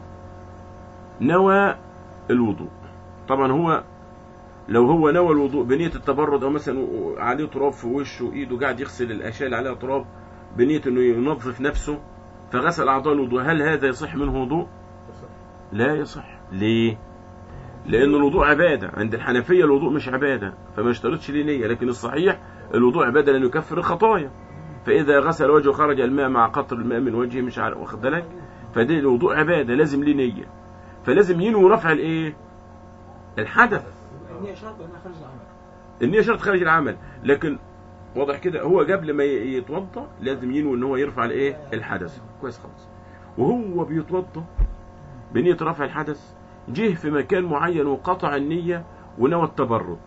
Speaker 1: نوى الوضوء طبعا هو لو هو نوى الوضوء بنية التبرد أو مثلا و- عليه تراب في وشه وإيده قاعد يغسل الأشياء اللي عليها تراب بنية إنه ينظف نفسه فغسل أعضاء الوضوء هل هذا يصح منه وضوء؟ لا يصح ليه؟ لأن الوضوء عبادة عند الحنفية الوضوء مش عبادة فما اشترطش ليه نية لكن الصحيح الوضوء عبادة لأنه يكفر الخطايا فإذا غسل وجهه خرج الماء مع قطر الماء من وجهه مش عارف واخد بالك فدي الوضوء عبادة لازم ليه نية فلازم ينوي رفع الإيه؟ الحدث
Speaker 2: النية شرط انها خارج العمل
Speaker 1: النية شرط خارج العمل لكن واضح كده هو قبل ما ي- يتوضا لازم ينوي ان هو يرفع الايه الحدث كويس خالص وهو بيتوضا بنية رفع الحدث جه في مكان معين وقطع النية ونوى التبرد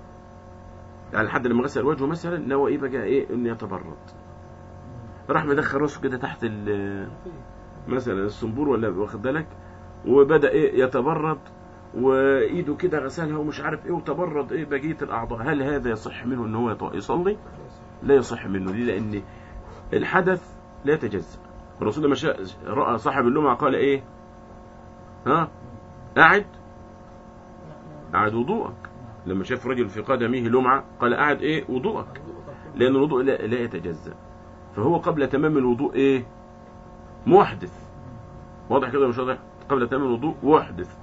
Speaker 1: يعني لحد لما غسل وجهه مثلا نوى ايه بقى ايه انه يتبرد راح مدخل راسه كده تحت ال- مثلا الصنبور ولا واخد بالك وبدا ايه يتبرد وايده كده غسلها ومش عارف ايه وتبرد ايه بقيه الاعضاء هل هذا يصح منه ان هو يط- يصلي لا يصح منه ليه لان الحدث لا يتجزا الرسول لما شاء راى صاحب اللمعه قال ايه ها قاعد قاعد وضوءك لما شاف رجل في قدمه لمعه قال قاعد ايه وضوءك لان الوضوء لا, لا يتجزا فهو قبل تمام الوضوء ايه محدث واضح كده ولا مش واضح قبل تمام الوضوء محدث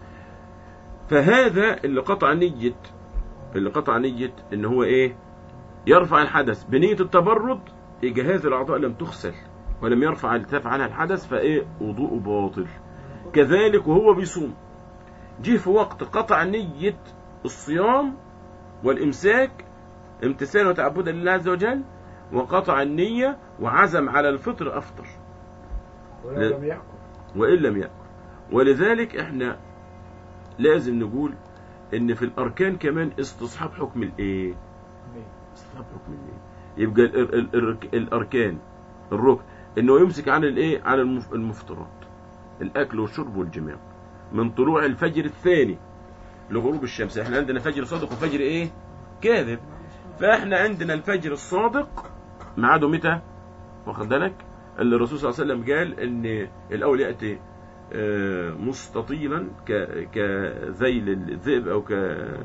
Speaker 1: فهذا اللي قطع نية اللي قطع نية ان هو ايه يرفع الحدث بنية التبرد يجي هذه الاعضاء لم تغسل ولم يرفع التفع عنها الحدث فايه وضوءه باطل كذلك وهو بيصوم جه في وقت قطع نية الصيام والامساك امتثالا وتعبدا لله عز وجل وقطع النية وعزم على الفطر افطر
Speaker 5: ولو
Speaker 1: لا.
Speaker 5: لم يأكل
Speaker 1: وإن لم يأكل ولذلك احنا لازم نقول ان في الاركان كمان استصحاب حكم الايه استصحاب حكم الايه يبقى ال ال ال الاركان الركن انه يمسك عن الايه عن المف- المفطرات الاكل والشرب والجماع من طلوع الفجر الثاني لغروب الشمس احنا عندنا فجر صادق وفجر ايه كاذب فاحنا عندنا الفجر الصادق ميعاده متى واخد بالك اللي الرسول صلى الله عليه وسلم قال ان الاول ياتي آه، مستطيلا ك- كذيل الذئب او ك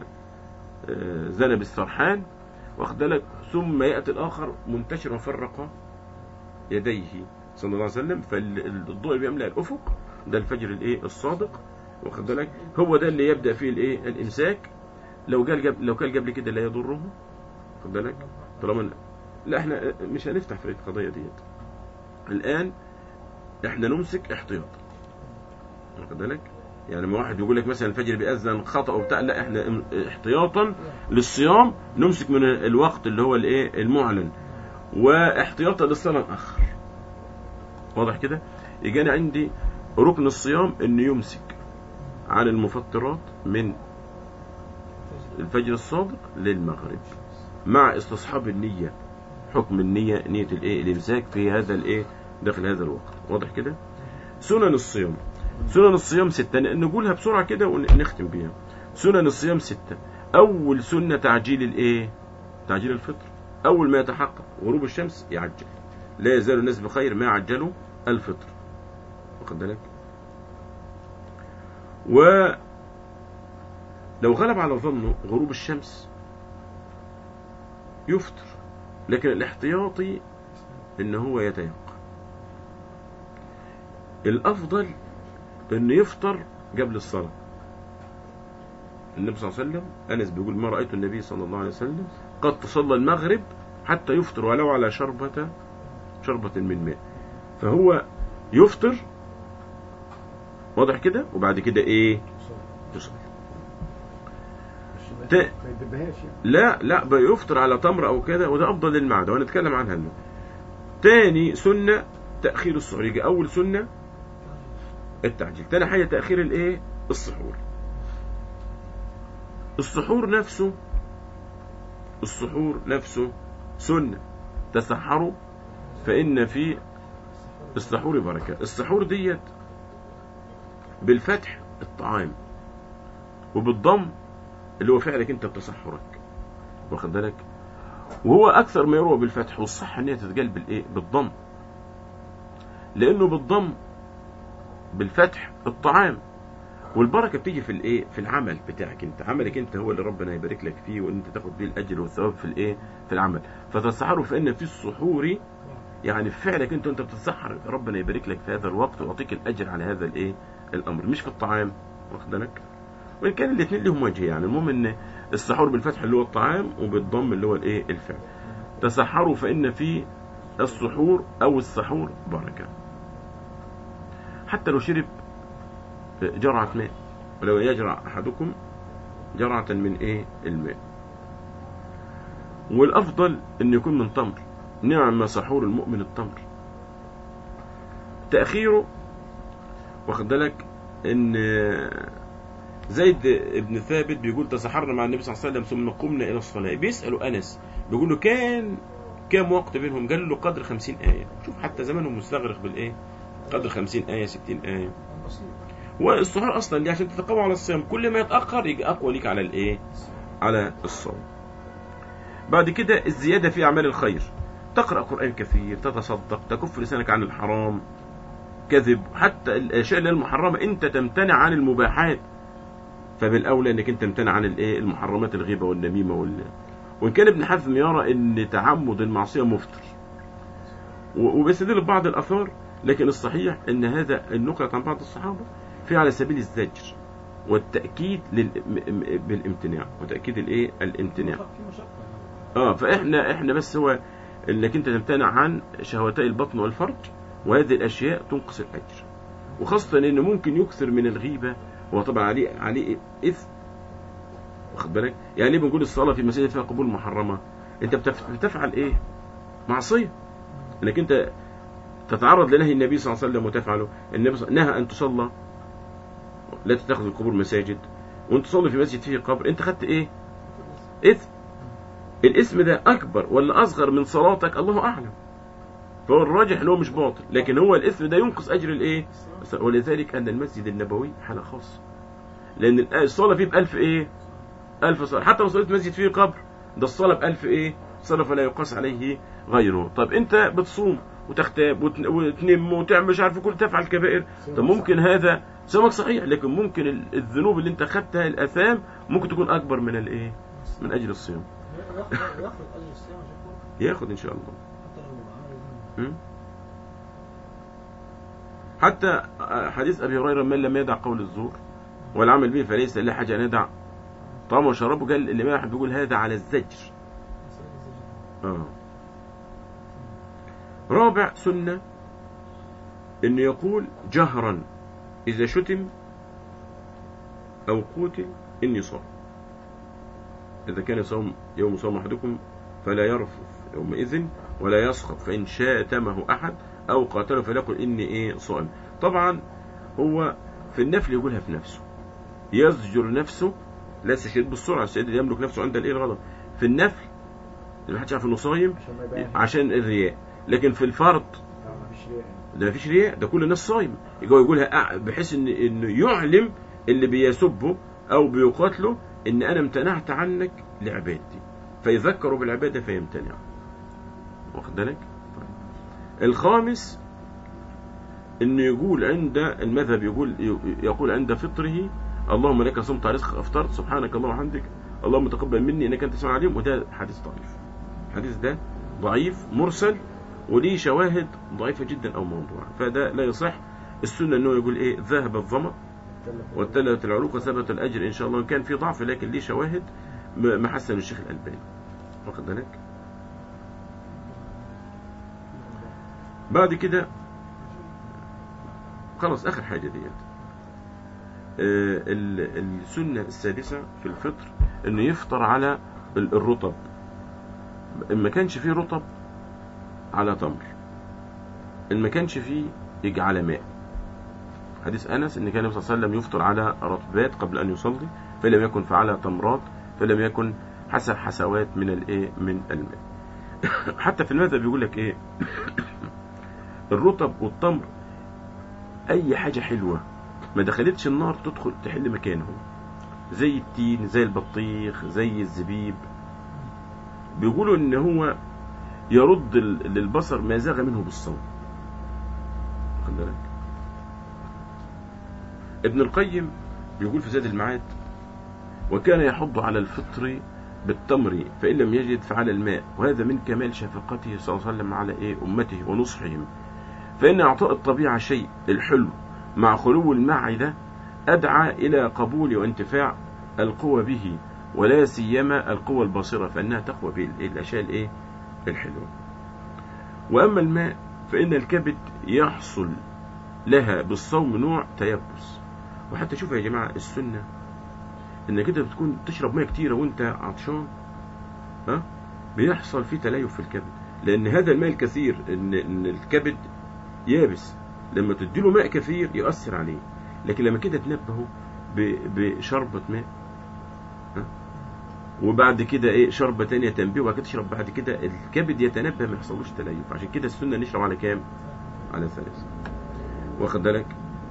Speaker 1: آه، ذنب السرحان واخد بالك ثم ياتي الاخر منتشرا وفرق يديه صلى الله عليه وسلم فالضوء اللي بيملا الافق ده الفجر الايه الصادق واخد بالك هو ده اللي يبدا فيه الايه الامساك لو قال جاب لو قال قبل كده لا يضره واخد بالك طالما لا احنا مش هنفتح في القضيه ديت الان احنا نمسك احتياطا واخد بالك يعني لما واحد يقول لك مثلا الفجر بيأذن خطأ وبتاع لا احنا ام- احتياطا للصيام نمسك من الوقت اللي هو الايه المعلن واحتياطا للصلاة الأخر واضح كده يجي انا عندي ركن الصيام انه يمسك عن المفطرات من الفجر الصادق للمغرب مع استصحاب النية حكم النية نية الايه الامساك في هذا الايه داخل هذا الوقت واضح كده سنن الصيام سنن الصيام ستة ن- نقولها بسرعة كده ونختم بيها سنن الصيام ستة أول سنة تعجيل الإيه تعجيل الفطر أول ما يتحقق غروب الشمس يعجل لا يزال الناس بخير ما عجلوا الفطر واخد بالك و لو غلب على ظنه غروب الشمس يفطر لكن الاحتياطي ان هو يتيقن الافضل انه يفطر قبل الصلاه النبي صلى الله عليه وسلم انس بيقول ما رايت النبي صلى الله عليه وسلم قد تصلى المغرب حتى يفطر ولو على شربة شربة من ماء فهو يفطر واضح كده وبعد كده ايه يصلي
Speaker 5: مش
Speaker 1: ت-
Speaker 5: ما يدبهاش يعني
Speaker 1: لا لا بيفطر على تمر او كده وده افضل للمعده وهنتكلم عنها اليوم تاني سنه تاخير السحور يجي اول سنه التعجيل تاني حاجه تاخير الايه السحور السحور نفسه السحور نفسه سنه تسحروا فان في السحور بركة السحور ديت بالفتح الطعام وبالضم اللي هو فعلك انت بتصحرك واخد بالك وهو اكثر ما يروى بالفتح والصح ان هي تتقال بالايه بالضم لانه بالضم بالفتح الطعام والبركه بتيجي في الايه في العمل بتاعك انت عملك انت هو اللي ربنا يبارك لك فيه وان انت تاخد بيه الاجر والثواب في الايه في العمل فتسحروا فان في السحور يعني في فعلك انت وانت بتتسحر ربنا يبارك لك في هذا الوقت ويعطيك الاجر على هذا الايه الامر مش في الطعام واخد بالك وان كان الاثنين لهم وجه يعني المهم ان السحور بالفتح اللي هو الطعام وبالضم اللي هو الايه الفعل تسحروا فان في السحور او السحور بركه حتى لو شرب جرعة ماء ولو يجرع أحدكم جرعة من إيه الماء والأفضل أن يكون من تمر نعم سحور المؤمن التمر تأخيره واخد بالك أن زيد بن ثابت بيقول تسحرنا مع النبي صلى الله عليه وسلم ثم قمنا إلى الصلاة بيسألوا أنس بيقول له كان كام وقت بينهم قال له قدر خمسين آية شوف حتى زمانهم مستغرق بالإيه قدر خمسين آية ستين آية
Speaker 3: بسيط
Speaker 1: والسحور اصلا دي عشان تتقوى على الصيام كل ما يتاخر يجي اقوى ليك على الايه على الصوم بعد كده الزياده في اعمال الخير تقرا قران كثير تتصدق تكف لسانك عن الحرام كذب حتى الاشياء اللي هي المحرمه انت تمتنع عن المباحات فبالاولى انك انت تمتنع عن الايه المحرمات الغيبه والنميمه وال وان كان ابن حزم يرى ان تعمد المعصيه مفطر و- وبيستدل ببعض الاثار لكن الصحيح ان هذا النقل عن بعض الصحابه في على سبيل الزجر والتاكيد لل... م- م- بالامتناع وتاكيد الايه الامتناع
Speaker 3: في مشقة
Speaker 1: اه فاحنا احنا بس هو انك انت تمتنع عن شهوتي البطن والفرج وهذه الاشياء تنقص الاجر وخاصه ان ممكن يكثر من الغيبه هو طبعا عليه عليه اثم واخد بالك يعني ليه بنقول الصلاه في مساجد فيها قبول محرمه انت بتف... بتفعل ايه معصيه انك انت تتعرض لنهي النبي صلى الله عليه وسلم وتفعله النبي صلى... نهى ان تصلى لا تتخذ القبور مساجد وانت تصلي في مسجد فيه قبر انت خدت ايه اثم الاسم ده اكبر ولا اصغر من صلاتك الله اعلم فهو الراجح ان هو مش باطل لكن هو الاسم ده ينقص اجر الايه ولذلك ان المسجد النبوي حاله خاصه لان الصلاه فيه بألف ايه ألف صلاة حتى لو صليت مسجد فيه قبر ده الصلاة بألف ايه صلاة فلا يقاس عليه غيره طب انت بتصوم وتختاب وتن- وتنم وتعمل مش عارف كل تفعل كبائر طب ممكن هذا صومك صحيح لكن ممكن ال- الذنوب اللي انت خدتها الاثام ممكن تكون اكبر من الايه من اجل الصيام
Speaker 3: ياخد ياخد اجر الصيام عشان كده
Speaker 1: ياخد ان شاء الله
Speaker 3: حتى لو عمل ذنب.
Speaker 1: م? حتى حديث ابي هريره من لم يدع قول الزور والعمل به فليس له حاجه ان يدع طعامه وشرابه قال الامام احمد بيقول هذا على الزجر
Speaker 3: مسألة الزجاج.
Speaker 1: آه. رابع سنة انه يقول جهرا اذا شتم او قتل اني صام اذا كان صوم يوم صوم احدكم فلا يرفث يومئذ ولا يسخط فان شاتمه احد او قاتله فليقل اني ايه صائم طبعا هو في النفل يقولها في نفسه يزجر نفسه لا يستشهد بالسرعه السيد يملك نفسه عند الايه الغضب في النفل اللي محدش عارف انه صايم
Speaker 5: عشان ما يبان
Speaker 1: عشان الرياء لكن في الفرض
Speaker 5: لا ما فيش رياء
Speaker 1: ده مفيش رياء ده كل الناس صايم يجي يقولها أع- بحيث ان انه يعلم اللي بيسبه او بيقاتله ان انا امتنعت عنك لعبادتي فيذكروا بالعباده فيمتنع واخد بالك طيب. الخامس انه يقول عند المذهب يقول يقول عند فطره اللهم لك صمت على رزقك افطرت سبحانك اللهم وبحمدك اللهم تقبل مني انك انت السميع العليم وده حديث ضعيف الحديث ده ضعيف مرسل وليه شواهد ضعيفة جدا أو موضوع فده لا يصح السنة أنه يقول إيه ذهب الظمأ واتلت العروق وثبت الأجر إن شاء الله إن كان في ضعف لكن ليه شواهد م- محسن الشيخ الألباني واخد بالك بعد كده خلاص آخر حاجة ديت آه، ال- السنة السادسة في الفطر إنه يفطر على ال- الرطب إن ما كانش فيه رطب على تمر إن ما كانش فيه يجي على ماء حديث أنس إن كان النبي صلى الله عليه وسلم يفطر على رطبات قبل أن يصلي فلم يكن فعلى تمرات فلم يكن حسب حسوات من الإيه من الماء حتى في المذهب بيقول لك إيه الرطب والتمر اي حاجة حلوة ما دخلتش النار تدخل تحل مكانه زي التين زي البطيخ زي الزبيب بيقولوا ان هو يرد ال- للبصر ما زاغ منه بالصوم خد بالك ابن القيم بيقول في زاد المعاد وكان يحض على الفطر بالتمر فإن لم يجد فعلى الماء وهذا من كمال شفقته صلى الله عليه وسلم على إيه أمته ونصحهم فإن إعطاء الطبيعة شيء الحلو مع خلو المعدة أدعى إلى قبول وانتفاع القوى به ولا سيما القوى الباصرة فإنها تقوى بالأشياء الإيه الحلوة وأما الماء فإن الكبد يحصل لها بالصوم نوع تيبس وحتى شوف يا جماعة السنة انك انت بتكون تشرب ميه كتيره وانت عطشان ها بيحصل فيه تليف في الكبد لان هذا الماء الكثير ان ان الكبد يابس لما تديله ماء كثير يؤثر عليه لكن لما كده تنبهه ب- بشربة ماء ها وبعد كده ايه شربة تانية تنبيه وبعد كده تشرب بعد كده الكبد يتنبه ما يحصلوش تليف عشان كده السنة نشرب على كام على ثلاث واخد بالك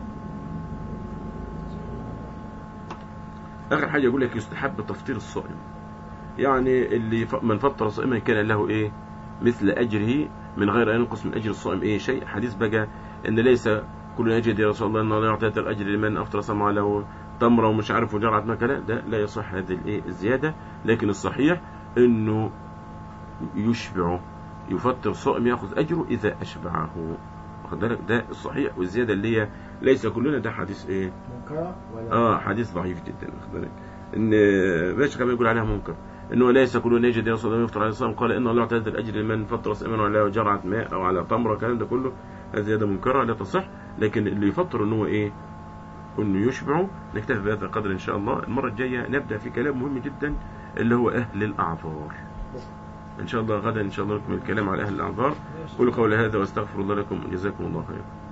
Speaker 1: اخر حاجه يقول لك يستحب تفطير الصائم يعني اللي ف- من فطر صائما كان له ايه مثل اجره من غير ان ينقص من اجر الصائم ايه شيء حديث بقى ان ليس كل يجد يا رسول الله ان الله يعطي هذا الاجر لمن افطر صائما له تمره ومش عارف وجرعه ما كلا ده لا يصح هذه الايه الزياده لكن الصحيح انه يشبعه يفطر صائم ياخذ اجره اذا اشبعه واخد بالك ده الصحيح والزياده اللي هي ليس كلنا ده حديث ايه
Speaker 5: منكرة ولا
Speaker 1: اه حديث ضعيف جدا واخد بالك ان باش كمان يقول عليها منكر انه ليس كل يجد يصل الله يفطر عليه الصوم قال ان الله اعتاد الاجر لمن فطر صائما على جرعه ماء او على تمره الكلام ده كله هذه زياده منكره لا تصح لكن اللي يفطر ان هو ايه انه يشبعه نكتفي بهذا القدر ان شاء الله المره الجايه نبدا في كلام مهم جدا اللي هو اهل الاعذار ان شاء الله غدا ان شاء الله نكمل الكلام على اهل الاعذار قولوا قولي هذا واستغفر الله لكم وجزاكم الله خيرا